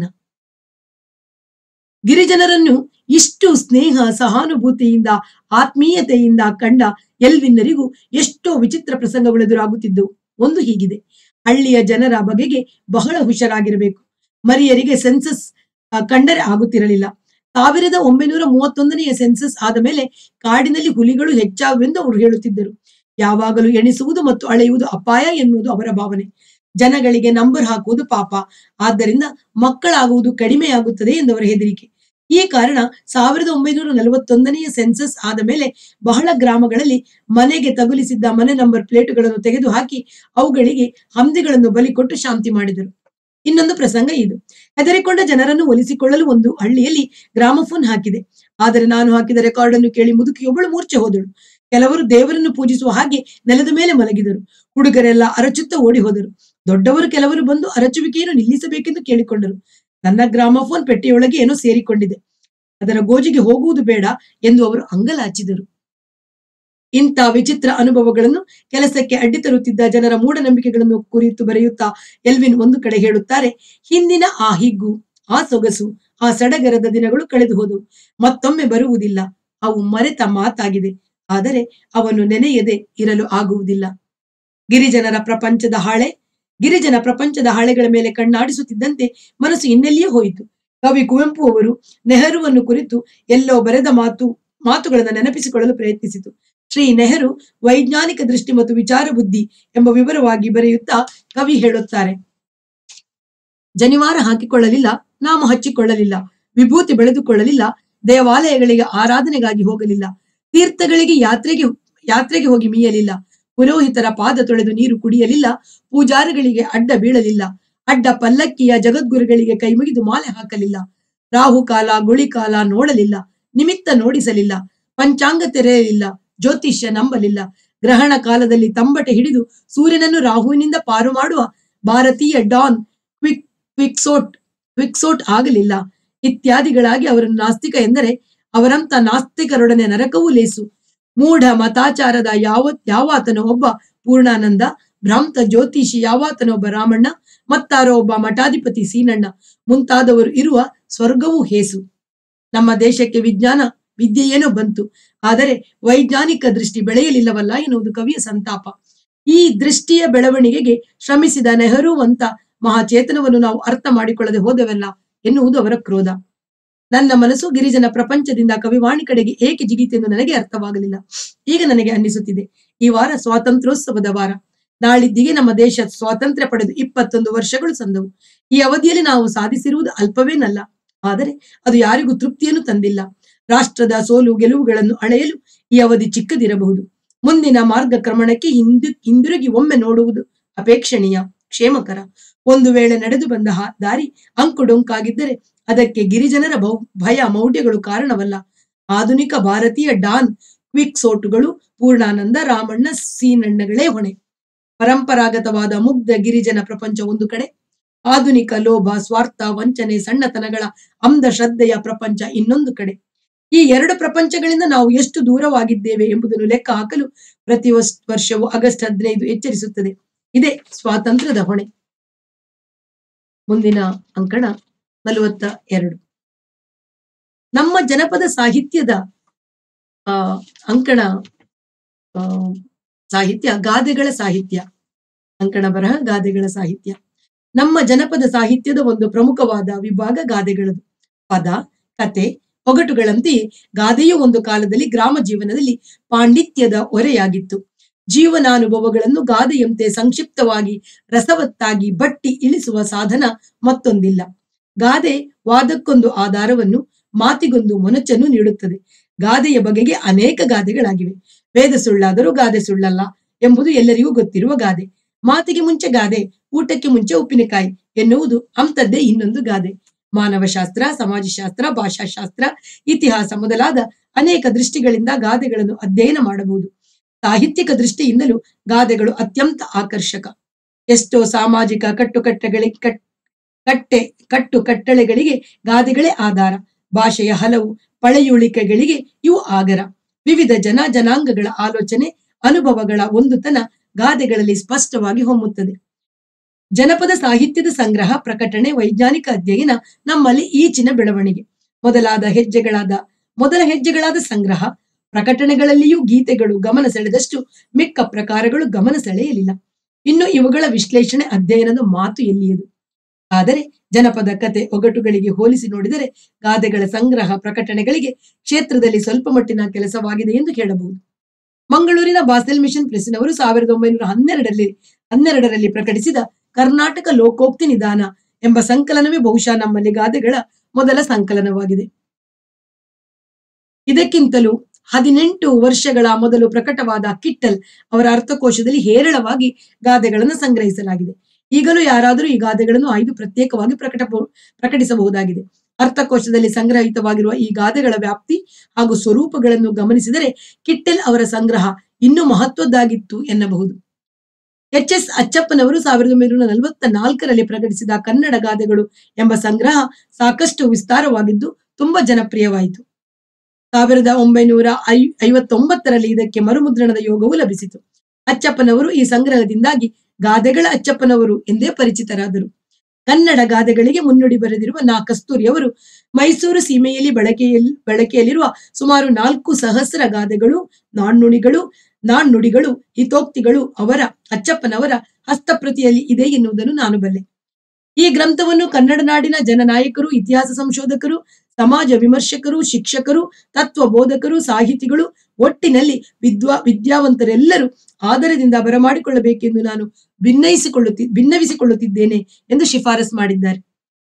ಗಿರಿಜನರನ್ನು ಇಷ್ಟು ಸ್ನೇಹ ಸಹಾನುಭೂತಿಯಿಂದ ಆತ್ಮೀಯತೆಯಿಂದ ಕಂಡ ಎಲ್ವಿನ್ನರಿಗೂ ಎಷ್ಟೋ ವಿಚಿತ್ರ ಪ್ರಸಂಗಗಳು ಎದುರಾಗುತ್ತಿದ್ದವು ಒಂದು ಹೀಗಿದೆ ಹಳ್ಳಿಯ ಜನರ ಬಗೆಗೆ ಬಹಳ ಹುಷಾರಾಗಿರಬೇಕು ಮರಿಯರಿಗೆ ಸೆನ್ಸಸ್ ಆ, ಕಂಡರೆ ಆಗುತ್ತಿರಲಿಲ್ಲ ಸಾವಿರದ ಒಂಬೈನೂರ ಮೂವತ್ತೊಂದನೆಯ ಸೆನ್ಸಸ್ ಆದ ಮೇಲೆ ಕಾಡಿನಲ್ಲಿ ಹುಲಿಗಳು ಹೆಚ್ಚಾವೆಂದು ಅವರು ಹೇಳುತ್ತಿದ್ದರು ಯಾವಾಗಲೂ ಎಣಿಸುವುದು ಮತ್ತು ಅಳೆಯುವುದು ಅಪಾಯ ಎನ್ನುವುದು ಅವರ ಭಾವನೆ ಜನಗಳಿಗೆ ನಂಬರ್ ಹಾಕುವುದು ಪಾಪ ಆದ್ದರಿಂದ ಮಕ್ಕಳಾಗುವುದು ಕಡಿಮೆಯಾಗುತ್ತದೆ ಎಂದವರ ಹೆದರಿಕೆ ಈ ಕಾರಣ ಸಾವಿರದ ಒಂಬೈನೂರ ನಲವತ್ತೊಂದನೆಯ ಸೆನ್ಸಸ್ ಆದ ಮೇಲೆ ಬಹಳ ಗ್ರಾಮಗಳಲ್ಲಿ ಮನೆಗೆ ತಗುಲಿಸಿದ್ದ ಮನೆ ನಂಬರ್ ಪ್ಲೇಟುಗಳನ್ನು ತೆಗೆದುಹಾಕಿ ಅವುಗಳಿಗೆ ಹಂದಿಗಳನ್ನು ಬಲಿ ಕೊಟ್ಟು ಶಾಂತಿ ಮಾಡಿದರು ಇನ್ನೊಂದು ಪ್ರಸಂಗ ಇದು ಹೆದರಿಕೊಂಡ ಜನರನ್ನು ಒಲಿಸಿಕೊಳ್ಳಲು ಒಂದು ಹಳ್ಳಿಯಲ್ಲಿ ಗ್ರಾಮಫೋನ್ ಹಾಕಿದೆ ಆದರೆ ನಾನು ಹಾಕಿದ ರೆಕಾರ್ಡ್ ಅನ್ನು ಕೇಳಿ ಮುದುಕಿಯೊಬ್ಬಳು ಮೂರ್ಛೆ ಹೋದಳು ಕೆಲವರು ದೇವರನ್ನು ಪೂಜಿಸುವ ಹಾಗೆ ನೆಲದ ಮೇಲೆ ಮಲಗಿದರು ಹುಡುಗರೆಲ್ಲ ಅರಚುತ್ತಾ ಓಡಿ ಹೋದರು ದೊಡ್ಡವರು ಕೆಲವರು ಬಂದು ಅರಚುವಿಕೆಯನ್ನು ನಿಲ್ಲಿಸಬೇಕೆಂದು ಕೇಳಿಕೊಂಡರು ನನ್ನ ಗ್ರಾಮಫೋನ್ ಪೆಟ್ಟಿಯೊಳಗೆ ಏನೋ ಸೇರಿಕೊಂಡಿದೆ ಅದರ ಗೋಜಿಗೆ ಹೋಗುವುದು ಬೇಡ ಎಂದು ಅವರು ಅಂಗಲಾಚಿದರು ಇಂಥ ವಿಚಿತ್ರ ಅನುಭವಗಳನ್ನು ಕೆಲಸಕ್ಕೆ ಅಡ್ಡಿ ತರುತ್ತಿದ್ದ ಜನರ ಮೂಢನಂಬಿಕೆಗಳನ್ನು ಕುರಿತು ಬರೆಯುತ್ತಾ ಎಲ್ವಿನ್ ಒಂದು ಕಡೆ ಹೇಳುತ್ತಾರೆ ಹಿಂದಿನ ಆ ಹಿಗ್ಗು ಆ ಸೊಗಸು ಆ ಸಡಗರದ ದಿನಗಳು ಕಳೆದು ಹೋದವು ಮತ್ತೊಮ್ಮೆ ಬರುವುದಿಲ್ಲ ಅವು ಮರೆತ ಮಾತಾಗಿದೆ ಆದರೆ ಅವನ್ನು ನೆನೆಯದೆ ಇರಲು ಆಗುವುದಿಲ್ಲ ಗಿರಿಜನರ ಪ್ರಪಂಚದ ಹಾಳೆ ಗಿರಿಜನ ಪ್ರಪಂಚದ ಹಾಳೆಗಳ ಮೇಲೆ ಕಣ್ಣಾಡಿಸುತ್ತಿದ್ದಂತೆ ಮನಸ್ಸು ಇನ್ನೆಲ್ಲಿಯೇ ಹೋಯಿತು ಕವಿ ಕುವೆಂಪು ಅವರು ನೆಹರುವನ್ನು ಕುರಿತು ಎಲ್ಲೋ ಬರೆದ ಮಾತು ಮಾತುಗಳನ್ನು ನೆನಪಿಸಿಕೊಳ್ಳಲು ಪ್ರಯತ್ನಿಸಿತು ಶ್ರೀ ನೆಹರು ವೈಜ್ಞಾನಿಕ ದೃಷ್ಟಿ ಮತ್ತು ವಿಚಾರ ಬುದ್ಧಿ ಎಂಬ ವಿವರವಾಗಿ ಬರೆಯುತ್ತಾ ಕವಿ ಹೇಳುತ್ತಾರೆ ಜನಿವಾರ ಹಾಕಿಕೊಳ್ಳಲಿಲ್ಲ ನಾಮ ಹಚ್ಚಿಕೊಳ್ಳಲಿಲ್ಲ ವಿಭೂತಿ ಬೆಳೆದುಕೊಳ್ಳಲಿಲ್ಲ ದೇವಾಲಯಗಳಿಗೆ ಆರಾಧನೆಗಾಗಿ ಹೋಗಲಿಲ್ಲ ತೀರ್ಥಗಳಿಗೆ ಯಾತ್ರೆಗೆ ಯಾತ್ರೆಗೆ ಹೋಗಿ ಮೀಯಲಿಲ್ಲ ಪುರೋಹಿತರ ಪಾದ ತೊಳೆದು ನೀರು ಕುಡಿಯಲಿಲ್ಲ ಪೂಜಾರಿಗಳಿಗೆ ಅಡ್ಡ ಬೀಳಲಿಲ್ಲ ಅಡ್ಡ ಪಲ್ಲಕ್ಕಿಯ ಜಗದ್ಗುರುಗಳಿಗೆ ಕೈಮುಗಿದು ಮಾಲೆ ಹಾಕಲಿಲ್ಲ ರಾಹುಕಾಲ ಗುಳಿಕಾಲ ನೋಡಲಿಲ್ಲ ನಿಮಿತ್ತ ನೋಡಿಸಲಿಲ್ಲ ಪಂಚಾಂಗ ತೆರೆಯಲಿಲ್ಲ ಜ್ಯೋತಿಷ್ಯ ನಂಬಲಿಲ್ಲ ಗ್ರಹಣ ಕಾಲದಲ್ಲಿ ತಂಬಟೆ ಹಿಡಿದು ಸೂರ್ಯನನ್ನು ರಾಹುವಿನಿಂದ ಪಾರು ಮಾಡುವ ಭಾರತೀಯ ಡಾನ್ ಕ್ವಿಕ್ ಕ್ವಿಕ್ಸೋಟ್ ಕ್ವಿಕ್ಸೋಟ್ ಆಗಲಿಲ್ಲ ಇತ್ಯಾದಿಗಳಾಗಿ ಅವರನ್ನು ನಾಸ್ತಿಕ ಎಂದರೆ ಅವರಂತ ನಾಸ್ತಿಕರೊಡನೆ ನರಕವೂ ಲೇಸು ಮೂಢ ಮತಾಚಾರದ ಯಾವ ಯಾವಾತನೋ ಒಬ್ಬ ಪೂರ್ಣಾನಂದ ಭ್ರಾಂತ ಜ್ಯೋತಿಷಿ ಯಾವಾತನೋ ಒಬ್ಬ ರಾಮಣ್ಣ ಮತ್ತಾರೋ ಒಬ್ಬ ಮಠಾಧಿಪತಿ ಸೀನಣ್ಣ ಮುಂತಾದವರು ಇರುವ ಸ್ವರ್ಗವೂ ಹೇಸು ನಮ್ಮ ದೇಶಕ್ಕೆ ವಿಜ್ಞಾನ ವಿದ್ಯೆಯೇನೋ ಬಂತು ಆದರೆ ವೈಜ್ಞಾನಿಕ ದೃಷ್ಟಿ ಬೆಳೆಯಲಿಲ್ಲವಲ್ಲ ಎನ್ನುವುದು ಕವಿಯ ಸಂತಾಪ ಈ ದೃಷ್ಟಿಯ ಬೆಳವಣಿಗೆಗೆ ಶ್ರಮಿಸಿದ ನೆಹರುವಂತ ಮಹಾಚೇತನವನ್ನು ನಾವು ಅರ್ಥ ಮಾಡಿಕೊಳ್ಳದೆ ಹೋದೆವಲ್ಲ ಎನ್ನುವುದು ಅವರ ಕ್ರೋಧ ನನ್ನ ಮನಸ್ಸು ಗಿರಿಜನ ಪ್ರಪಂಚದಿಂದ ಕವಿವಾಣಿ ಕಡೆಗೆ ಏಕೆ ಜಿಗಿತೆಂದು ನನಗೆ ಅರ್ಥವಾಗಲಿಲ್ಲ ಈಗ ನನಗೆ ಅನ್ನಿಸುತ್ತಿದೆ ಈ ವಾರ ಸ್ವಾತಂತ್ರ್ಯೋತ್ಸವದ ವಾರ ನಾಳಿದ್ದಿಗೆ ನಮ್ಮ ದೇಶ ಸ್ವಾತಂತ್ರ್ಯ ಪಡೆದು ಇಪ್ಪತ್ತೊಂದು ವರ್ಷಗಳು ಸಂದವು ಈ ಅವಧಿಯಲ್ಲಿ ನಾವು ಸಾಧಿಸಿರುವುದು ಅಲ್ಪವೇನಲ್ಲ ಆದರೆ ಅದು ಯಾರಿಗೂ ತೃಪ್ತಿಯನ್ನು ತಂದಿಲ್ಲ ರಾಷ್ಟ್ರದ ಸೋಲು ಗೆಲುವುಗಳನ್ನು ಅಳೆಯಲು ಈ ಅವಧಿ ಚಿಕ್ಕದಿರಬಹುದು ಮುಂದಿನ ಮಾರ್ಗಕ್ರಮಣಕ್ಕೆ ಹಿಂದಿ ಹಿಂದಿರುಗಿ ಒಮ್ಮೆ ನೋಡುವುದು ಅಪೇಕ್ಷಣೀಯ ಕ್ಷೇಮಕರ ಒಂದು ವೇಳೆ ನಡೆದು ಬಂದ ಹಾ- ದಾರಿ ಅಂಕುಡೊಂಕಾಗಿದ್ದರೆ ಅದಕ್ಕೆ ಗಿರಿಜನರ ಬಹು ಭಯ ಮೌಢ್ಯಗಳು ಕಾರಣವಲ್ಲ ಆಧುನಿಕ ಭಾರತೀಯ ಡಾನ್ ಕ್ವಿಕ್ ಸೋಟುಗಳು ಪೂರ್ಣಾನಂದ ರಾಮಣ್ಣ ಸೀನಣ್ಣಗಳೇ ಹೊಣೆ ಪರಂಪರಾಗತವಾದ ಮುಗ್ಧ ಗಿರಿಜನ ಪ್ರಪಂಚ ಒಂದು ಕಡೆ ಆಧುನಿಕ ಲೋಭ ಸ್ವಾರ್ಥ ವಂಚನೆ ಸಣ್ಣತನಗಳ ಅಂಧ ಶ್ರದ್ಧೆಯ ಪ್ರಪಂಚ ಇನ್ನೊಂದು ಕಡೆ ಈ ಎರಡು ಪ್ರಪಂಚಗಳಿಂದ ನಾವು ಎಷ್ಟು ದೂರವಾಗಿದ್ದೇವೆ ಎಂಬುದನ್ನು ಲೆಕ್ಕ ಹಾಕಲು ಪ್ರತಿ ವಸ್- ವರ್ಷವೂ ಆಗಸ್ಟ್ ಹದಿನೈದು ಎಚ್ಚರಿಸುತ್ತದೆ ಇದೇ ಸ್ವಾತಂತ್ರ್ಯದ ಹೊಣೆ ಮುಂದಿನ ಅಂಕಣ ನಲವತ್ತ ಎರಡು ನಮ್ಮ ಜನಪದ ಸಾಹಿತ್ಯದ ಆ ಅಂಕಣ ಆ, ಸಾಹಿತ್ಯ ಗಾದೆಗಳ ಸಾಹಿತ್ಯ ಅಂಕಣ ಬರಹ ಗಾದೆಗಳ ಸಾಹಿತ್ಯ ನಮ್ಮ ಜನಪದ ಸಾಹಿತ್ಯದ ಒಂದು ಪ್ರಮುಖವಾದ ವಿಭಾಗ ಗಾದೆಗಳದು ಪದ ಕತೆ ಒಗಟುಗಳಂತೆಯೇ ಗಾದೆಯು ಒಂದು ಕಾಲದಲ್ಲಿ ಗ್ರಾಮ ಜೀವನದಲ್ಲಿ ಪಾಂಡಿತ್ಯದ ಒರೆಯಾಗಿತ್ತು ಜೀವನಾನುಭವಗಳನ್ನು ಗಾದೆಯಂತೆ ಸಂಕ್ಷಿಪ್ತವಾಗಿ ರಸವತ್ತಾಗಿ ಬಟ್ಟಿ ಇಳಿಸುವ ಸಾಧನ ಮತ್ತೊಂದಿಲ್ಲ ಗಾದೆ ವಾದಕ್ಕೊಂದು ಆಧಾರವನ್ನು ಮಾತಿಗೊಂದು ಮೊನಚನ್ನು ನೀಡುತ್ತದೆ ಗಾದೆಯ ಬಗೆಗೆ ಅನೇಕ ಗಾದೆಗಳಾಗಿವೆ ವೇದ ಸುಳ್ಳಾದರೂ ಗಾದೆ ಸುಳ್ಳಲ್ಲ ಎಂಬುದು ಎಲ್ಲರಿಗೂ ಗೊತ್ತಿರುವ ಗಾದೆ ಮಾತಿಗೆ ಮುಂಚೆ ಗಾದೆ ಊಟಕ್ಕೆ ಮುಂಚೆ ಉಪ್ಪಿನಕಾಯಿ ಎನ್ನುವುದು ಅಂಥದ್ದೇ ಇನ್ನೊಂದು ಗಾದೆ ಮಾನವಶಾಸ್ತ್ರ ಸಮಾಜಶಾಸ್ತ್ರ ಭಾಷಾಶಾಸ್ತ್ರ ಇತಿಹಾಸ ಮೊದಲಾದ ಅನೇಕ ದೃಷ್ಟಿಗಳಿಂದ ಗಾದೆಗಳನ್ನು ಅಧ್ಯಯನ ಮಾಡಬಹುದು ಸಾಹಿತ್ಯಿಕ ದೃಷ್ಟಿಯಿಂದಲೂ ಗಾದೆಗಳು ಅತ್ಯಂತ ಆಕರ್ಷಕ ಎಷ್ಟೋ ಸಾಮಾಜಿಕ ಕಟ್ಟುಕಟ್ಟೆಗಳಿಗೆ ಕಟ್ ಕಟ್ಟೆ ಕಟ್ಟು ಕಟ್ಟಳೆಗಳಿಗೆ ಗಾದೆಗಳೇ ಆಧಾರ ಭಾಷೆಯ ಹಲವು ಪಳೆಯುಳಿಕೆಗಳಿಗೆ ಇವು ಆಗರ ವಿವಿಧ ಜನ ಜನಾಂಗಗಳ ಆಲೋಚನೆ ಅನುಭವಗಳ ಒಂದುತನ ಗಾದೆಗಳಲ್ಲಿ ಸ್ಪಷ್ಟವಾಗಿ ಹೊಮ್ಮುತ್ತದೆ ಜನಪದ ಸಾಹಿತ್ಯದ ಸಂಗ್ರಹ ಪ್ರಕಟಣೆ ವೈಜ್ಞಾನಿಕ ಅಧ್ಯಯನ ನಮ್ಮಲ್ಲಿ ಈಚಿನ ಬೆಳವಣಿಗೆ ಮೊದಲಾದ ಹೆಜ್ಜೆಗಳಾದ ಮೊದಲ ಹೆಜ್ಜೆಗಳಾದ ಸಂಗ್ರಹ ಪ್ರಕಟಣೆಗಳಲ್ಲಿಯೂ ಗೀತೆಗಳು ಗಮನ ಸೆಳೆದಷ್ಟು ಮಿಕ್ಕ ಪ್ರಕಾರಗಳು ಗಮನ ಸೆಳೆಯಲಿಲ್ಲ ಇನ್ನು ಇವುಗಳ ವಿಶ್ಲೇಷಣೆ ಅಧ್ಯಯನದ ಮಾತು ಎಲ್ಲಿಯದು ಆದರೆ ಜನಪದ ಕತೆ ಒಗಟುಗಳಿಗೆ ಹೋಲಿಸಿ ನೋಡಿದರೆ ಗಾದೆಗಳ ಸಂಗ್ರಹ ಪ್ರಕಟಣೆಗಳಿಗೆ ಕ್ಷೇತ್ರದಲ್ಲಿ ಸ್ವಲ್ಪ ಮಟ್ಟಿನ ಕೆಲಸವಾಗಿದೆ ಎಂದು ಹೇಳಬಹುದು ಮಂಗಳೂರಿನ ಬಾಸೆಲ್ ಮಿಷನ್ ಪ್ರೆಸ್ಸಿನವರು ಸಾವಿರದ ಒಂಬೈನೂರ ಹನ್ನೆರಡರಲ್ಲಿ ಹನ್ನೆರಡರಲ್ಲಿ ಪ್ರಕಟಿಸಿದ ಕರ್ನಾಟಕ ಲೋಕೋಕ್ತಿ ನಿಧಾನ ಎಂಬ ಸಂಕಲನವೇ ಬಹುಶಃ ನಮ್ಮಲ್ಲಿ ಗಾದೆಗಳ ಮೊದಲ ಸಂಕಲನವಾಗಿದೆ ಇದಕ್ಕಿಂತಲೂ ಹದಿನೆಂಟು ವರ್ಷಗಳ ಮೊದಲು ಪ್ರಕಟವಾದ ಕಿಟ್ಟಲ್ ಅವರ ಅರ್ಥಕೋಶದಲ್ಲಿ ಹೇರಳವಾಗಿ ಗಾದೆಗಳನ್ನು ಸಂಗ್ರಹಿಸಲಾಗಿದೆ ಈಗಲೂ ಯಾರಾದರೂ ಈ ಗಾದೆಗಳನ್ನು ಆಯ್ದು ಪ್ರತ್ಯೇಕವಾಗಿ ಪ್ರಕಟ ಪ್ರಕಟಿಸಬಹುದಾಗಿದೆ ಅರ್ಥಕೋಶದಲ್ಲಿ ಸಂಗ್ರಹಿತವಾಗಿರುವ ಈ ಗಾದೆಗಳ ವ್ಯಾಪ್ತಿ ಹಾಗೂ ಸ್ವರೂಪಗಳನ್ನು ಗಮನಿಸಿದರೆ ಕಿಟ್ಟೆಲ್ ಅವರ ಸಂಗ್ರಹ ಇನ್ನೂ ಮಹತ್ವದ್ದಾಗಿತ್ತು ಎನ್ನಬಹುದು ಎಚ್ ಎಸ್ ಅಚ್ಚಪ್ಪನವರು ಸಾವಿರದ ಒಂಬೈನೂರ ನಲವತ್ತ ನಾಲ್ಕರಲ್ಲಿ ಪ್ರಕಟಿಸಿದ ಕನ್ನಡ ಗಾದೆಗಳು ಎಂಬ ಸಂಗ್ರಹ ಸಾಕಷ್ಟು ವಿಸ್ತಾರವಾಗಿದ್ದು ತುಂಬಾ ಜನಪ್ರಿಯವಾಯಿತು ಸಾವಿರದ ಒಂಬೈನೂರ ಐ ಐವತ್ತೊಂಬತ್ತರಲ್ಲಿ ಇದಕ್ಕೆ ಮರುಮುದ್ರಣದ ಯೋಗವು ಲಭಿಸಿತು ಅಚ್ಚಪ್ಪನವರು ಈ ಸಂಗ್ರಹದಿಂದಾಗಿ ಗಾದೆಗಳ ಅಚ್ಚಪ್ಪನವರು ಎಂದೇ ಪರಿಚಿತರಾದರು ಕನ್ನಡ ಗಾದೆಗಳಿಗೆ ಮುನ್ನುಡಿ ಬರೆದಿರುವ ನಾ ಕಸ್ತೂರಿಯವರು ಮೈಸೂರು ಸೀಮೆಯಲ್ಲಿ ಬಳಕೆಯಲ್ಲಿ ಬಳಕೆಯಲ್ಲಿರುವ ಸುಮಾರು ನಾಲ್ಕು ಸಹಸ್ರ ಗಾದೆಗಳು ನಾಣ್ಣುಣಿಗಳು ನಾಣ್ಣುಡಿಗಳು ಹಿತೋಕ್ತಿಗಳು ಅವರ ಅಚ್ಚಪ್ಪನವರ ಹಸ್ತಪ್ರತಿಯಲ್ಲಿ ಇದೆ ಎನ್ನುವುದನ್ನು ನಾನು ಬಲ್ಲೆ ಈ ಗ್ರಂಥವನ್ನು ಕನ್ನಡ ನಾಡಿನ ಜನನಾಯಕರು ಇತಿಹಾಸ ಸಂಶೋಧಕರು ಸಮಾಜ ವಿಮರ್ಶಕರು ಶಿಕ್ಷಕರು ತತ್ವ ಬೋಧಕರು ಸಾಹಿತಿಗಳು ಒಟ್ಟಿನಲ್ಲಿ ವಿದ್ವಾ ವಿದ್ಯಾವಂತರೆಲ್ಲರೂ ಆದರದಿಂದ ಬರಮಾಡಿಕೊಳ್ಳಬೇಕೆಂದು ನಾನು ಭಿನ್ನಯಿಸಿಕೊಳ್ಳುತ್ತಿ ಭಿನ್ನವಿಸಿಕೊಳ್ಳುತ್ತಿದ್ದೇನೆ ಎಂದು ಶಿಫಾರಸ್ ಮಾಡಿದ್ದಾರೆ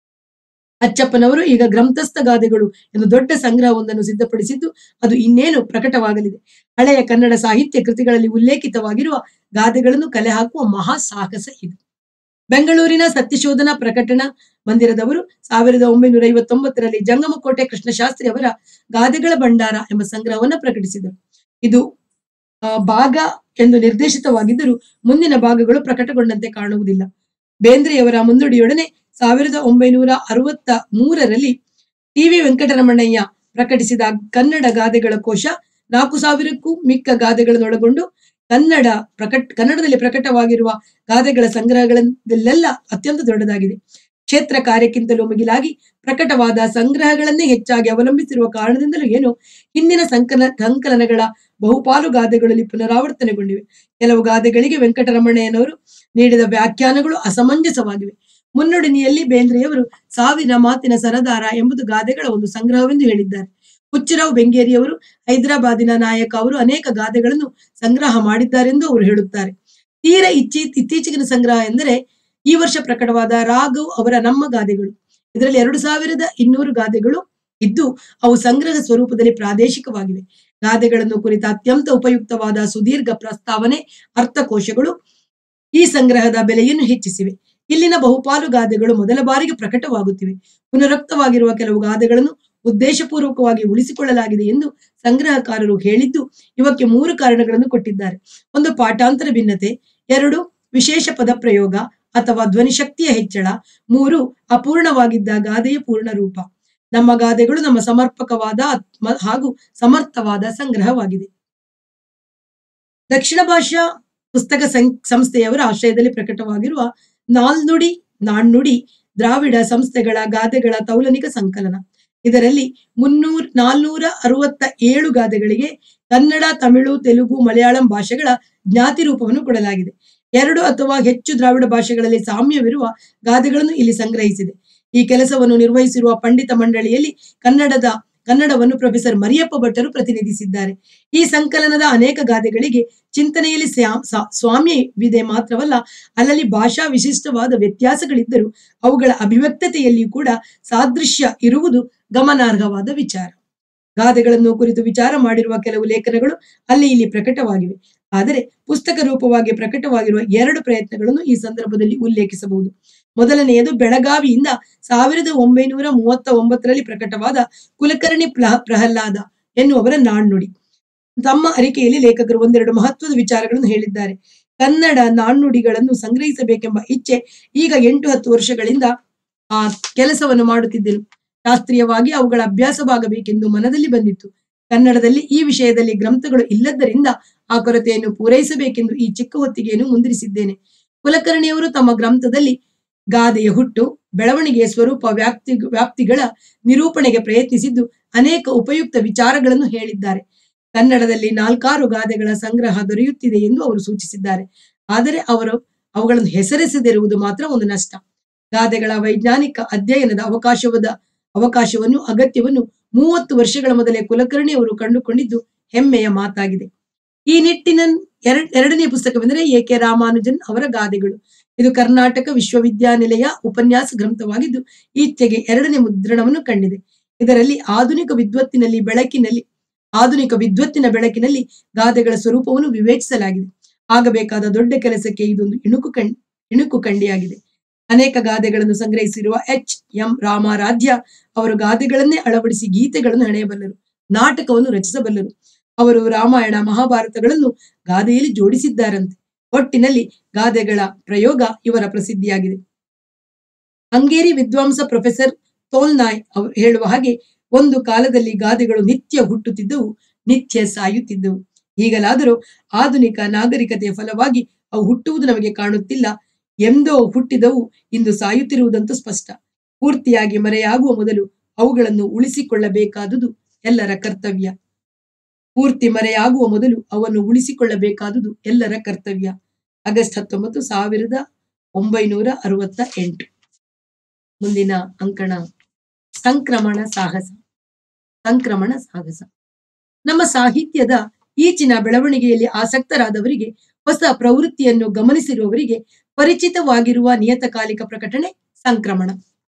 ಅಚ್ಚಪ್ಪನವರು ಈಗ ಗ್ರಂಥಸ್ಥ ಗಾದೆಗಳು ಎಂದು ದೊಡ್ಡ ಸಂಗ್ರಹವೊಂದನ್ನು ಸಿದ್ಧಪಡಿಸಿದ್ದು ಅದು ಇನ್ನೇನು ಪ್ರಕಟವಾಗಲಿದೆ ಹಳೆಯ ಕನ್ನಡ ಸಾಹಿತ್ಯ ಕೃತಿಗಳಲ್ಲಿ ಉಲ್ಲೇಖಿತವಾಗಿರುವ ಗಾದೆಗಳನ್ನು ಕಲೆ ಹಾಕುವ ಮಹಾ ಸಾಹಸ ಇದು ಬೆಂಗಳೂರಿನ ಸತ್ಯಶೋಧನಾ ಪ್ರಕಟಣಾ ಮಂದಿರದವರು ಸಾವಿರದ ಒಂಬೈನೂರ ಐವತ್ತೊಂಬತ್ತರಲ್ಲಿ ಜಂಗಮಕೋಟೆ ಕೃಷ್ಣಶಾಸ್ತ್ರಿ ಅವರ ಗಾದೆಗಳ ಭಂಡಾರ ಎಂಬ ಸಂಗ್ರಹವನ್ನು ಪ್ರಕಟಿಸಿದರು ಇದು ಆ, ಭಾಗ ಎಂದು ನಿರ್ದೇಶಿತವಾಗಿದ್ದರೂ ಮುಂದಿನ ಭಾಗಗಳು ಪ್ರಕಟಗೊಂಡಂತೆ ಕಾಣುವುದಿಲ್ಲ ಬೇಂದ್ರೆಯವರ ಮುನ್ನುಡಿಯೊಡನೆ ಸಾವಿರದ ಒಂಬೈನೂರ ಅರವತ್ತ ಮೂರರಲ್ಲಿ ಟಿ ವಿ ವೆಂಕಟರಮಣಯ್ಯ ಪ್ರಕಟಿಸಿದ ಕನ್ನಡ ಗಾದೆಗಳ ಕೋಶ ನಾಲ್ಕು ಸಾವಿರಕ್ಕೂ ಮಿಕ್ಕ ಗಾದೆಗಳನ್ನೊಳಗೊಂಡು ಕನ್ನಡ ಪ್ರಕಟ ಕನ್ನಡದಲ್ಲಿ ಪ್ರಕಟವಾಗಿರುವ ಗಾದೆಗಳ ಸಂಗ್ರಹಗಳಲ್ಲೆಲ್ಲ ಅತ್ಯಂತ ದೊಡ್ಡದಾಗಿದೆ ಕ್ಷೇತ್ರ ಕಾರ್ಯಕ್ಕಿಂತಲೂ ಮಿಗಿಲಾಗಿ ಪ್ರಕಟವಾದ ಸಂಗ್ರಹಗಳನ್ನೇ ಹೆಚ್ಚಾಗಿ ಅವಲಂಬಿಸಿರುವ ಕಾರಣದಿಂದಲೂ ಏನೋ ಹಿಂದಿನ ಸಂಕಲ ಸಂಕಲನಗಳ ಬಹುಪಾಲು ಗಾದೆಗಳಲ್ಲಿ ಪುನರಾವರ್ತನೆಗೊಂಡಿವೆ ಕೆಲವು ಗಾದೆಗಳಿಗೆ ವೆಂಕಟರಮಣಯ್ಯನವರು ನೀಡಿದ ವ್ಯಾಖ್ಯಾನಗಳು ಅಸಮಂಜಸವಾಗಿವೆ ಮುನ್ನುಡಿನಿಯಲ್ಲಿ ಬೇಂದ್ರೆಯವರು ಸಾವಿನ ಮಾತಿನ ಸರದಾರ ಎಂಬುದು ಗಾದೆಗಳ ಒಂದು ಸಂಗ್ರಹವೆಂದು ಹೇಳಿದ್ದಾರೆ ಹುಚ್ಚುರಾವ್ ಬೆಂಗೇರಿಯವರು ಹೈದರಾಬಾದಿನ ನಾಯಕ ಅವರು ಅನೇಕ ಗಾದೆಗಳನ್ನು ಸಂಗ್ರಹ ಮಾಡಿದ್ದಾರೆಂದು ಅವರು ಹೇಳುತ್ತಾರೆ ತೀರ ಇಚ್ಚಿ ಇತ್ತೀಚಿನ ಸಂಗ್ರಹ ಎಂದರೆ ಈ ವರ್ಷ ಪ್ರಕಟವಾದ ರಾಘವ್ ಅವರ ನಮ್ಮ ಗಾದೆಗಳು ಇದರಲ್ಲಿ ಎರಡು ಸಾವಿರದ ಇನ್ನೂರು ಗಾದೆಗಳು ಇದ್ದು ಅವು ಸಂಗ್ರಹ ಸ್ವರೂಪದಲ್ಲಿ ಪ್ರಾದೇಶಿಕವಾಗಿವೆ ಗಾದೆಗಳನ್ನು ಕುರಿತ ಅತ್ಯಂತ ಉಪಯುಕ್ತವಾದ ಸುದೀರ್ಘ ಪ್ರಸ್ತಾವನೆ ಅರ್ಥಕೋಶಗಳು ಈ ಸಂಗ್ರಹದ ಬೆಲೆಯನ್ನು ಹೆಚ್ಚಿಸಿವೆ ಇಲ್ಲಿನ ಬಹುಪಾಲು ಗಾದೆಗಳು ಮೊದಲ ಬಾರಿಗೆ ಪ್ರಕಟವಾಗುತ್ತಿವೆ ಪುನರುಕ್ತವಾಗಿರುವ ಕೆಲವು ಗಾದೆಗಳನ್ನು ಉದ್ದೇಶಪೂರ್ವಕವಾಗಿ ಉಳಿಸಿಕೊಳ್ಳಲಾಗಿದೆ ಎಂದು ಸಂಗ್ರಹಕಾರರು ಹೇಳಿದ್ದು ಇವಕ್ಕೆ ಮೂರು ಕಾರಣಗಳನ್ನು ಕೊಟ್ಟಿದ್ದಾರೆ ಒಂದು ಪಾಠಾಂತರ ಭಿನ್ನತೆ ಎರಡು ವಿಶೇಷ ಪದ ಪ್ರಯೋಗ ಅಥವಾ ಧ್ವನಿಶಕ್ತಿಯ ಹೆಚ್ಚಳ ಮೂರು ಅಪೂರ್ಣವಾಗಿದ್ದ ಗಾದೆಯ ಪೂರ್ಣ ರೂಪ ನಮ್ಮ ಗಾದೆಗಳು ನಮ್ಮ ಸಮರ್ಪಕವಾದ ಆತ್ಮ- ಹಾಗೂ ಸಮರ್ಥವಾದ ಸಂಗ್ರಹವಾಗಿದೆ ದಕ್ಷಿಣ ಭಾಷಾ ಪುಸ್ತಕ ಸಂ- ಸಂಸ್ಥೆಯವರ ಆಶ್ರಯದಲ್ಲಿ ಪ್ರಕಟವಾಗಿರುವ ನಾಲ್ನುಡಿ ನಾಣ್ಣುಡಿ ದ್ರಾವಿಡ ಸಂಸ್ಥೆಗಳ ಗಾದೆಗಳ ತೌಲನಿಕ ಸಂಕಲನ ಇದರಲ್ಲಿ ಮುನ್ನೂರ್ ನಾಲ್ನೂರ ಅರವತ್ತ ಏಳು ಗಾದೆಗಳಿಗೆ ಕನ್ನಡ ತಮಿಳು ತೆಲುಗು ಮಲಯಾಳಂ ಭಾಷೆಗಳ ಜ್ಞಾತಿ ರೂಪವನ್ನು ಕೊಡಲಾಗಿದೆ ಎರಡು ಅಥವಾ ಹೆಚ್ಚು ದ್ರಾವಿಡ ಭಾಷೆಗಳಲ್ಲಿ ಸಾಮ್ಯವಿರುವ ಗಾದೆಗಳನ್ನು ಇಲ್ಲಿ ಸಂಗ್ರಹಿಸಿದೆ ಈ ಕೆಲಸವನ್ನು ನಿರ್ವಹಿಸಿರುವ ಪಂಡಿತ ಮಂಡಳಿಯಲ್ಲಿ ಕನ್ನಡದ ಕನ್ನಡವನ್ನು ಪ್ರೊಫೆಸರ್ ಮರಿಯಪ್ಪ ಭಟ್ಟರು ಪ್ರತಿನಿಧಿಸಿದ್ದಾರೆ ಈ ಸಂಕಲನದ ಅನೇಕ ಗಾದೆಗಳಿಗೆ ಚಿಂತನೆಯಲ್ಲಿ ಸ್ಯಾ- ಸಾ- ಸ್ವಾಮ್ಯವಿದೆ ಮಾತ್ರವಲ್ಲ ಅಲ್ಲಲ್ಲಿ ಭಾಷಾ ವಿಶಿಷ್ಟವಾದ ವ್ಯತ್ಯಾಸಗಳಿದ್ದರೂ ಅವುಗಳ ಅಭಿವ್ಯಕ್ತತೆಯಲ್ಲಿಯೂ ಕೂಡ ಸಾದೃಶ್ಯ ಇರುವುದು ಗಮನಾರ್ಹವಾದ ವಿಚಾರ ಗಾದೆಗಳನ್ನು ಕುರಿತು ವಿಚಾರ ಮಾಡಿರುವ ಕೆಲವು ಲೇಖನಗಳು ಅಲ್ಲಿ ಇಲ್ಲಿ ಪ್ರಕಟವಾಗಿವೆ ಆದರೆ ಪುಸ್ತಕ ರೂಪವಾಗಿ ಪ್ರಕಟವಾಗಿರುವ ಎರಡು ಪ್ರಯತ್ನಗಳನ್ನು ಈ ಸಂದರ್ಭದಲ್ಲಿ ಉಲ್ಲೇಖಿಸಬಹುದು ಮೊದಲನೆಯದು ಬೆಳಗಾವಿಯಿಂದ ಸಾವಿರದ ಒಂಬೈನೂರ ಮೂವತ್ತ ಒಂಬತ್ತರಲ್ಲಿ ಪ್ರಕಟವಾದ ಕುಲಕರ್ಣಿ ಪ್ಲಹ ಪ್ರಹ್ಲಾದ ಎನ್ನುವರ ನಾಣ್ಣುಡಿ ತಮ್ಮ ಅರಿಕೆಯಲ್ಲಿ ಲೇಖಕರು ಒಂದೆರಡು ಮಹತ್ವದ ವಿಚಾರಗಳನ್ನು ಹೇಳಿದ್ದಾರೆ ಕನ್ನಡ ನಾಣ್ಣುಡಿಗಳನ್ನು ಸಂಗ್ರಹಿಸಬೇಕೆಂಬ ಇಚ್ಛೆ ಈಗ ಎಂಟು ಹತ್ತು ವರ್ಷಗಳಿಂದ ಆ ಕೆಲಸವನ್ನು ಮಾಡುತ್ತಿದ್ದೆನು ಶಾಸ್ತ್ರೀಯವಾಗಿ ಅವುಗಳ ಅಭ್ಯಾಸವಾಗಬೇಕೆಂದು ಮನದಲ್ಲಿ ಬಂದಿತ್ತು ಕನ್ನಡದಲ್ಲಿ ಈ ವಿಷಯದಲ್ಲಿ ಗ್ರಂಥಗಳು ಇಲ್ಲದ್ದರಿಂದ ಆ ಕೊರತೆಯನ್ನು ಪೂರೈಸಬೇಕೆಂದು ಈ ಚಿಕ್ಕ ಹೊತ್ತಿಗೆಯನ್ನು ಮುಂದಿರಿಸಿದ್ದೇನೆ ಕುಲಕರ್ಣಿಯವರು ತಮ್ಮ ಗ್ರಂಥದಲ್ಲಿ ಗಾದೆಯ ಹುಟ್ಟು ಬೆಳವಣಿಗೆಯ ಸ್ವರೂಪ ವ್ಯಾಪ್ತಿ ವ್ಯಾಪ್ತಿಗಳ ನಿರೂಪಣೆಗೆ ಪ್ರಯತ್ನಿಸಿದ್ದು ಅನೇಕ ಉಪಯುಕ್ತ ವಿಚಾರಗಳನ್ನು ಹೇಳಿದ್ದಾರೆ ಕನ್ನಡದಲ್ಲಿ ನಾಲ್ಕಾರು ಗಾದೆಗಳ ಸಂಗ್ರಹ ದೊರೆಯುತ್ತಿದೆ ಎಂದು ಅವರು ಸೂಚಿಸಿದ್ದಾರೆ ಆದರೆ ಅವರು ಅವುಗಳನ್ನು ಹೆಸರಿಸದಿರುವುದು ಮಾತ್ರ ಒಂದು ನಷ್ಟ ಗಾದೆಗಳ ವೈಜ್ಞಾನಿಕ ಅಧ್ಯಯನದ ಅವಕಾಶವಾದ ಅವಕಾಶವನ್ನು ಅಗತ್ಯವನ್ನು ಮೂವತ್ತು ವರ್ಷಗಳ ಮೊದಲೇ ಕುಲಕರ್ಣಿ ಅವರು ಕಂಡುಕೊಂಡಿದ್ದು ಹೆಮ್ಮೆಯ ಮಾತಾಗಿದೆ ಈ ನಿಟ್ಟಿನ ಎರಡ್ ಎರಡನೇ ಪುಸ್ತಕವೆಂದರೆ ಎ ಕೆ ರಾಮಾನುಜನ್ ಅವರ ಗಾದೆಗಳು ಇದು ಕರ್ನಾಟಕ ವಿಶ್ವವಿದ್ಯಾನಿಲಯ ಉಪನ್ಯಾಸ ಗ್ರಂಥವಾಗಿದ್ದು ಈಚೆಗೆ ಎರಡನೇ ಮುದ್ರಣವನ್ನು ಕಂಡಿದೆ ಇದರಲ್ಲಿ ಆಧುನಿಕ ವಿದ್ವತ್ತಿನಲ್ಲಿ ಬೆಳಕಿನಲ್ಲಿ ಆಧುನಿಕ ವಿದ್ವತ್ತಿನ ಬೆಳಕಿನಲ್ಲಿ ಗಾದೆಗಳ ಸ್ವರೂಪವನ್ನು ವಿವೇಚಿಸಲಾಗಿದೆ ಆಗಬೇಕಾದ ದೊಡ್ಡ ಕೆಲಸಕ್ಕೆ ಇದೊಂದು ಇಣುಕು ಕಣ್ ಇಣುಕು ಕಂಡಿಯಾಗಿದೆ ಅನೇಕ ಗಾದೆಗಳನ್ನು ಸಂಗ್ರಹಿಸಿರುವ ಎಚ್ ಎಂ ರಾಮಾರಾಧ್ಯ ಅವರು ಗಾದೆಗಳನ್ನೇ ಅಳವಡಿಸಿ ಗೀತೆಗಳನ್ನು ಹೆಣೆಯಬಲ್ಲರು ನಾಟಕವನ್ನು ರಚಿಸಬಲ್ಲರು ಅವರು ರಾಮಾಯಣ ಮಹಾಭಾರತಗಳನ್ನು ಗಾದೆಯಲ್ಲಿ ಜೋಡಿಸಿದ್ದಾರಂತೆ ಒಟ್ಟಿನಲ್ಲಿ ಗಾದೆಗಳ ಪ್ರಯೋಗ ಇವರ ಪ್ರಸಿದ್ಧಿಯಾಗಿದೆ ಹಂಗೇರಿ ವಿದ್ವಾಂಸ ಪ್ರೊಫೆಸರ್ ತೋಲ್ನಾಯ್ ಅವರು ಹೇಳುವ ಹಾಗೆ ಒಂದು ಕಾಲದಲ್ಲಿ ಗಾದೆಗಳು ನಿತ್ಯ ಹುಟ್ಟುತ್ತಿದ್ದವು ನಿತ್ಯ ಸಾಯುತ್ತಿದ್ದವು ಈಗಲಾದರೂ ಆಧುನಿಕ ನಾಗರಿಕತೆಯ ಫಲವಾಗಿ ಅವು ಹುಟ್ಟುವುದು ನಮಗೆ ಕಾಣುತ್ತಿಲ್ಲ ಎಂದೋ ಹುಟ್ಟಿದವು ಇಂದು ಸಾಯುತ್ತಿರುವುದಂತೂ ಸ್ಪಷ್ಟ ಪೂರ್ತಿಯಾಗಿ ಮರೆಯಾಗುವ ಮೊದಲು ಅವುಗಳನ್ನು ಉಳಿಸಿಕೊಳ್ಳಬೇಕಾದುದು ಎಲ್ಲರ ಕರ್ತವ್ಯ ಪೂರ್ತಿ ಮರೆಯಾಗುವ ಮೊದಲು ಅವನ್ನು ಉಳಿಸಿಕೊಳ್ಳಬೇಕಾದುದು ಎಲ್ಲರ ಕರ್ತವ್ಯ ಆಗಸ್ಟ್ ಹತ್ತೊಂಬತ್ತು ಸಾವಿರದ ಒಂಬೈನೂರ ಅರವತ್ತ ಎಂಟು ಮುಂದಿನ ಅಂಕಣ ಸಂಕ್ರಮಣ ಸಾಹಸ ಸಂಕ್ರಮಣ ಸಾಹಸ ನಮ್ಮ ಸಾಹಿತ್ಯದ ಈಚಿನ ಬೆಳವಣಿಗೆಯಲ್ಲಿ ಆಸಕ್ತರಾದವರಿಗೆ ಹೊಸ ಪ್ರವೃತ್ತಿಯನ್ನು ಗಮನಿಸಿರುವವರಿಗೆ ಪರಿಚಿತವಾಗಿರುವ ನಿಯತಕಾಲಿಕ ಪ್ರಕಟಣೆ ಸಂಕ್ರಮಣ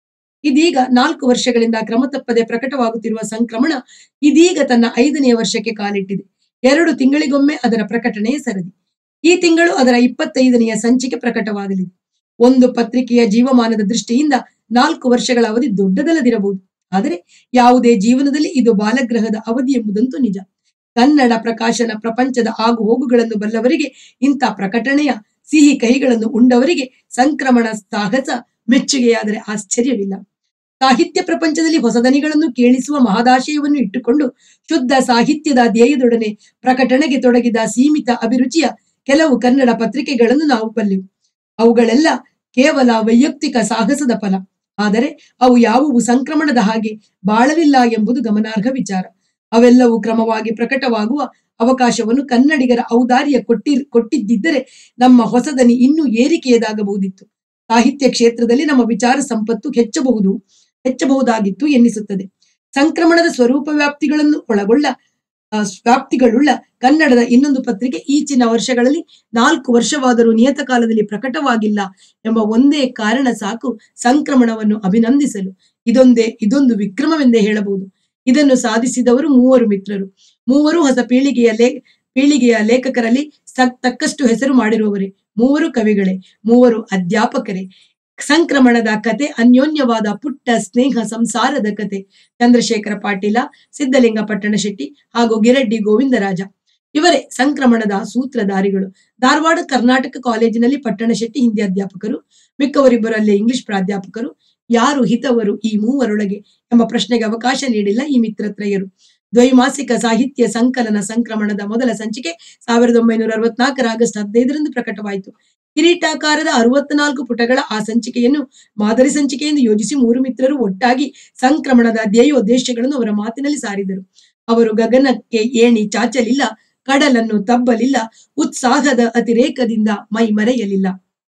ಇದೀಗ ನಾಲ್ಕು ವರ್ಷಗಳಿಂದ ಕ್ರಮ ತಪ್ಪದೆ ಪ್ರಕಟವಾಗುತ್ತಿರುವ ಸಂಕ್ರಮಣ ಇದೀಗ ತನ್ನ ಐದನೆಯ ವರ್ಷಕ್ಕೆ ಕಾಲಿಟ್ಟಿದೆ ಎರಡು ತಿಂಗಳಿಗೊಮ್ಮೆ ಅದರ ಪ್ರಕಟಣೆಯ ಸರದಿ ಈ ತಿಂಗಳು ಅದರ ಇಪ್ಪತ್ತೈದನೆಯ ಸಂಚಿಕೆ ಪ್ರಕಟವಾಗಲಿದೆ ಒಂದು ಪತ್ರಿಕೆಯ ಜೀವಮಾನದ ದೃಷ್ಟಿಯಿಂದ ನಾಲ್ಕು ವರ್ಷಗಳ ಅವಧಿ ದೊಡ್ಡದಲ್ಲದಿರಬಹುದು ಆದರೆ ಯಾವುದೇ ಜೀವನದಲ್ಲಿ ಇದು ಬಾಲಗ್ರಹದ ಅವಧಿ ಎಂಬುದಂತೂ ನಿಜ ಕನ್ನಡ ಪ್ರಕಾಶನ ಪ್ರಪಂಚದ ಆಗು ಹೋಗುಗಳನ್ನು ಬಲ್ಲವರಿಗೆ ಇಂಥ ಪ್ರಕಟಣೆಯ ಸಿಹಿ ಕಹಿಗಳನ್ನು ಉಂಡವರಿಗೆ ಸಂಕ್ರಮಣ ಸಾಹಸ ಮೆಚ್ಚುಗೆಯಾದರೆ ಆಶ್ಚರ್ಯವಿಲ್ಲ ಸಾಹಿತ್ಯ ಪ್ರಪಂಚದಲ್ಲಿ ಹೊಸದನಿಗಳನ್ನು ಕೇಳಿಸುವ ಮಹದಾಶಯವನ್ನು ಇಟ್ಟುಕೊಂಡು ಶುದ್ಧ ಸಾಹಿತ್ಯದ ಧ್ಯೇಯದೊಡನೆ ಪ್ರಕಟಣೆಗೆ ತೊಡಗಿದ ಸೀಮಿತ ಅಭಿರುಚಿಯ ಕೆಲವು ಕನ್ನಡ ಪತ್ರಿಕೆಗಳನ್ನು ನಾವು ಬಲ್ಲೆವು ಅವುಗಳೆಲ್ಲ ಕೇವಲ ವೈಯಕ್ತಿಕ ಸಾಹಸದ ಫಲ ಆದರೆ ಅವು ಯಾವುವು ಸಂಕ್ರಮಣದ ಹಾಗೆ ಬಾಳಲಿಲ್ಲ ಎಂಬುದು ಗಮನಾರ್ಹ ವಿಚಾರ ಅವೆಲ್ಲವೂ ಕ್ರಮವಾಗಿ ಪ್ರಕಟವಾಗುವ ಅವಕಾಶವನ್ನು ಕನ್ನಡಿಗರ ಔದಾರ್ಯ ಕೊಟ್ಟಿ ಕೊಟ್ಟಿದ್ದಿದ್ದರೆ ನಮ್ಮ ಹೊಸದನಿ ಇನ್ನೂ ಏರಿಕೆಯದಾಗಬಹುದಿತ್ತು ಸಾಹಿತ್ಯ ಕ್ಷೇತ್ರದಲ್ಲಿ ನಮ್ಮ ವಿಚಾರ ಸಂಪತ್ತು ಹೆಚ್ಚಬಹುದು ಹೆಚ್ಚಬಹುದಾಗಿತ್ತು ಎನ್ನಿಸುತ್ತದೆ ಸಂಕ್ರಮಣದ ಸ್ವರೂಪ ವ್ಯಾಪ್ತಿಗಳನ್ನು ಒಳಗೊಳ್ಳ ಆ, ವ್ಯಾಪ್ತಿಗಳುಳ್ಳ ಕನ್ನಡದ ಇನ್ನೊಂದು ಪತ್ರಿಕೆ ಈಚಿನ ವರ್ಷಗಳಲ್ಲಿ ನಾಲ್ಕು ವರ್ಷವಾದರೂ ನಿಯತಕಾಲದಲ್ಲಿ ಪ್ರಕಟವಾಗಿಲ್ಲ ಎಂಬ ಒಂದೇ ಕಾರಣ ಸಾಕು ಸಂಕ್ರಮಣವನ್ನು ಅಭಿನಂದಿಸಲು ಇದೊಂದೇ ಇದೊಂದು ವಿಕ್ರಮವೆಂದೇ ಹೇಳಬಹುದು ಇದನ್ನು ಸಾಧಿಸಿದವರು ಮೂವರು ಮಿತ್ರರು ಮೂವರು ಹೊಸ ಪೀಳಿಗೆಯ ಲೇ ಪೀಳಿಗೆಯ ಲೇಖಕರಲ್ಲಿ ಸ- ತಕ್ಕಷ್ಟು ಹೆಸರು ಮಾಡಿರುವವರೇ ಮೂವರು ಕವಿಗಳೇ ಮೂವರು ಅಧ್ಯಾಪಕರೇ ಸಂಕ್ರಮಣದ ಕತೆ ಅನ್ಯೋನ್ಯವಾದ ಪುಟ್ಟ ಸ್ನೇಹ ಸಂಸಾರದ ಕತೆ ಚಂದ್ರಶೇಖರ ಪಾಟೀಲ ಸಿದ್ಧಲಿಂಗ ಪಟ್ಟಣಶೆಟ್ಟಿ ಹಾಗೂ ಗಿರಡ್ಡಿ ಗೋವಿಂದರಾಜ ಇವರೇ ಸಂಕ್ರಮಣದ ಸೂತ್ರಧಾರಿಗಳು ಧಾರವಾಡ ಕರ್ನಾಟಕ ಕಾಲೇಜಿನಲ್ಲಿ ಪಟ್ಟಣಶೆಟ್ಟಿ ಹಿಂದಿ ಅಧ್ಯಾಪಕರು ಮಿಕ್ಕವರಿಬ್ಬರು ಅಲ್ಲಿ ಇಂಗ್ಲಿಷ್ ಪ್ರಾಧ್ಯಾಪಕರು ಯಾರು ಹಿತವರು ಈ ಮೂವರೊಳಗೆ ಎಂಬ ಪ್ರಶ್ನೆಗೆ ಅವಕಾಶ ನೀಡಿಲ್ಲ ಈ ಮಿತ್ರತ್ರಯರು ದ್ವೈಮಾಸಿಕ ಸಾಹಿತ್ಯ ಸಂಕಲನ ಸಂಕ್ರಮಣದ ಮೊದಲ ಸಂಚಿಕೆ ಸಾವಿರದ ಒಂಬೈನೂರ ಅರವತ್ನಾಲ್ಕರ ಆಗಸ್ಟ್ ಹದಿನೈದರಂದು ಪ್ರಕಟವಾಯಿತು ಕಿರೀಟಾಕಾರದ ಅರವತ್ನಾಲ್ಕು ಪುಟಗಳ ಆ ಸಂಚಿಕೆಯನ್ನು ಮಾದರಿ ಸಂಚಿಕೆ ಎಂದು ಯೋಜಿಸಿ ಮೂರು ಮಿತ್ರರು ಒಟ್ಟಾಗಿ ಸಂಕ್ರಮಣದ ಧ್ಯೇಯೋದ್ದೇಶಗಳನ್ನು ಅವರ ಮಾತಿನಲ್ಲಿ ಸಾರಿದರು ಅವರು ಗಗನಕ್ಕೆ ಏಣಿ ಚಾಚಲಿಲ್ಲ ಕಡಲನ್ನು ತಬ್ಬಲಿಲ್ಲ ಉತ್ಸಾಹದ ಅತಿರೇಕದಿಂದ ಮೈ ಮರೆಯಲಿಲ್ಲ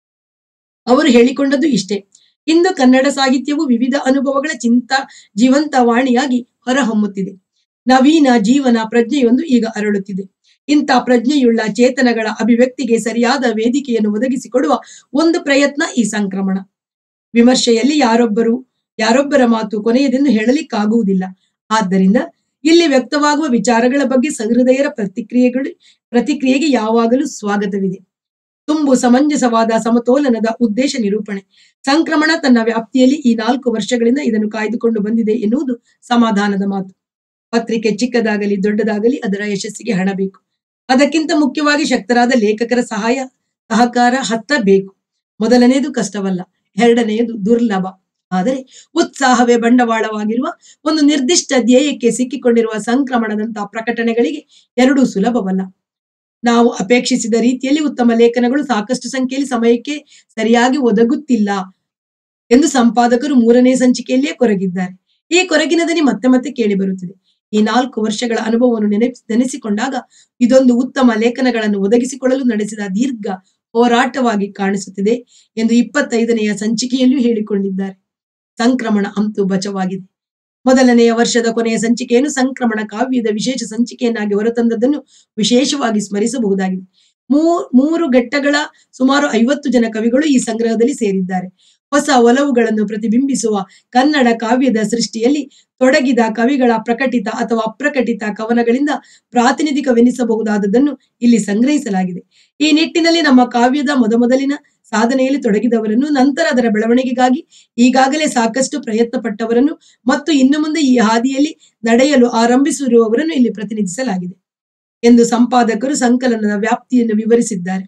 ಅವರು ಹೇಳಿಕೊಂಡದ್ದು ಇಷ್ಟೇ ಇಂದು ಕನ್ನಡ ಸಾಹಿತ್ಯವು ವಿವಿಧ ಅನುಭವಗಳ ಚಿಂತ ಜೀವಂತ ವಾಣಿಯಾಗಿ ಹೊರಹೊಮ್ಮುತ್ತಿದೆ ನವೀನ ಜೀವನ ಪ್ರಜ್ಞೆಯೊಂದು ಈಗ ಅರಳುತ್ತಿದೆ ಇಂಥ ಪ್ರಜ್ಞೆಯುಳ್ಳ ಚೇತನಗಳ ಅಭಿವ್ಯಕ್ತಿಗೆ ಸರಿಯಾದ ವೇದಿಕೆಯನ್ನು ಒದಗಿಸಿಕೊಡುವ ಒಂದು ಪ್ರಯತ್ನ ಈ ಸಂಕ್ರಮಣ ವಿಮರ್ಶೆಯಲ್ಲಿ ಯಾರೊಬ್ಬರು ಯಾರೊಬ್ಬರ ಮಾತು ಕೊನೆಯದೆಂದು ಹೇಳಲಿಕ್ಕಾಗುವುದಿಲ್ಲ ಆದ್ದರಿಂದ ಇಲ್ಲಿ ವ್ಯಕ್ತವಾಗುವ ವಿಚಾರಗಳ ಬಗ್ಗೆ ಸಹೃದಯರ ಪ್ರತಿಕ್ರಿಯೆಗಳು ಪ್ರತಿಕ್ರಿಯೆಗೆ ಯಾವಾಗಲೂ ಸ್ವಾಗತವಿದೆ ತುಂಬು ಸಮಂಜಸವಾದ ಸಮತೋಲನದ ಉದ್ದೇಶ ನಿರೂಪಣೆ ಸಂಕ್ರಮಣ ತನ್ನ ವ್ಯಾಪ್ತಿಯಲ್ಲಿ ಈ ನಾಲ್ಕು ವರ್ಷಗಳಿಂದ ಇದನ್ನು ಕಾಯ್ದುಕೊಂಡು ಬಂದಿದೆ ಎನ್ನುವುದು ಸಮಾಧಾನದ ಮಾತು ಪತ್ರಿಕೆ ಚಿಕ್ಕದಾಗಲಿ ದೊಡ್ಡದಾಗಲಿ ಅದರ ಯಶಸ್ಸಿಗೆ ಹಣ ಬೇಕು ಅದಕ್ಕಿಂತ ಮುಖ್ಯವಾಗಿ ಶಕ್ತರಾದ ಲೇಖಕರ ಸಹಾಯ ಸಹಕಾರ ಹತ್ತ ಬೇಕು ಮೊದಲನೆಯದು ಕಷ್ಟವಲ್ಲ ಎರಡನೆಯದು ದುರ್ಲಭ ಆದರೆ ಉತ್ಸಾಹವೇ ಬಂಡವಾಳವಾಗಿರುವ ಒಂದು ನಿರ್ದಿಷ್ಟ ಧ್ಯೇಯಕ್ಕೆ ಸಿಕ್ಕಿಕೊಂಡಿರುವ ಸಂಕ್ರಮಣದಂತಹ ಪ್ರಕಟಣೆಗಳಿಗೆ ಎರಡೂ ಸುಲಭವಲ್ಲ ನಾವು ಅಪೇಕ್ಷಿಸಿದ ರೀತಿಯಲ್ಲಿ ಉತ್ತಮ ಲೇಖನಗಳು ಸಾಕಷ್ಟು ಸಂಖ್ಯೆಯಲ್ಲಿ ಸಮಯಕ್ಕೆ ಸರಿಯಾಗಿ ಒದಗುತ್ತಿಲ್ಲ ಎಂದು ಸಂಪಾದಕರು ಮೂರನೇ ಸಂಚಿಕೆಯಲ್ಲಿಯೇ ಕೊರಗಿದ್ದಾರೆ ಈ ಕೊರಗಿನ ದನಿ ಮತ್ತೆ ಮತ್ತೆ ಕೇಳಿ ಬರುತ್ತಿದೆ ಈ ನಾಲ್ಕು ವರ್ಷಗಳ ಅನುಭವವನ್ನು ನೆನಪಿ ನೆನೆಸಿಕೊಂಡಾಗ ಇದೊಂದು ಉತ್ತಮ ಲೇಖನಗಳನ್ನು ಒದಗಿಸಿಕೊಳ್ಳಲು ನಡೆಸಿದ ದೀರ್ಘ ಹೋರಾಟವಾಗಿ ಕಾಣಿಸುತ್ತಿದೆ ಎಂದು ಇಪ್ಪತ್ತೈದನೆಯ ಸಂಚಿಕೆಯಲ್ಲೂ ಹೇಳಿಕೊಂಡಿದ್ದಾರೆ ಸಂಕ್ರಮಣ ಅಂತೂ ಬಚವಾಗಿದೆ ಮೊದಲನೆಯ ವರ್ಷದ ಕೊನೆಯ ಸಂಚಿಕೆಯನ್ನು ಸಂಕ್ರಮಣ ಕಾವ್ಯದ ವಿಶೇಷ ಸಂಚಿಕೆಯನ್ನಾಗಿ ಹೊರತಂದದ್ದನ್ನು ವಿಶೇಷವಾಗಿ ಸ್ಮರಿಸಬಹುದಾಗಿದೆ ಮೂ ಮೂರು ಘಟ್ಟಗಳ ಸುಮಾರು ಐವತ್ತು ಜನ ಕವಿಗಳು ಈ ಸಂಗ್ರಹದಲ್ಲಿ ಸೇರಿದ್ದಾರೆ ಹೊಸ ಒಲವುಗಳನ್ನು ಪ್ರತಿಬಿಂಬಿಸುವ ಕನ್ನಡ ಕಾವ್ಯದ ಸೃಷ್ಟಿಯಲ್ಲಿ ತೊಡಗಿದ ಕವಿಗಳ ಪ್ರಕಟಿತ ಅಥವಾ ಅಪ್ರಕಟಿತ ಕವನಗಳಿಂದ ಪ್ರಾತಿನಿಧಿಕವೆನಿಸಬಹುದಾದದನ್ನು ಇಲ್ಲಿ ಸಂಗ್ರಹಿಸಲಾಗಿದೆ ಈ ನಿಟ್ಟಿನಲ್ಲಿ ನಮ್ಮ ಕಾವ್ಯದ ಮೊದಮೊದಲಿನ ಸಾಧನೆಯಲ್ಲಿ ತೊಡಗಿದವರನ್ನು ನಂತರ ಅದರ ಬೆಳವಣಿಗೆಗಾಗಿ ಈಗಾಗಲೇ ಸಾಕಷ್ಟು ಪ್ರಯತ್ನ ಪಟ್ಟವರನ್ನು ಮತ್ತು ಇನ್ನು ಮುಂದೆ ಈ ಹಾದಿಯಲ್ಲಿ ನಡೆಯಲು ಆರಂಭಿಸಿರುವವರನ್ನು ಇಲ್ಲಿ ಪ್ರತಿನಿಧಿಸಲಾಗಿದೆ ಎಂದು ಸಂಪಾದಕರು ಸಂಕಲನದ ವ್ಯಾಪ್ತಿಯನ್ನು ವಿವರಿಸಿದ್ದಾರೆ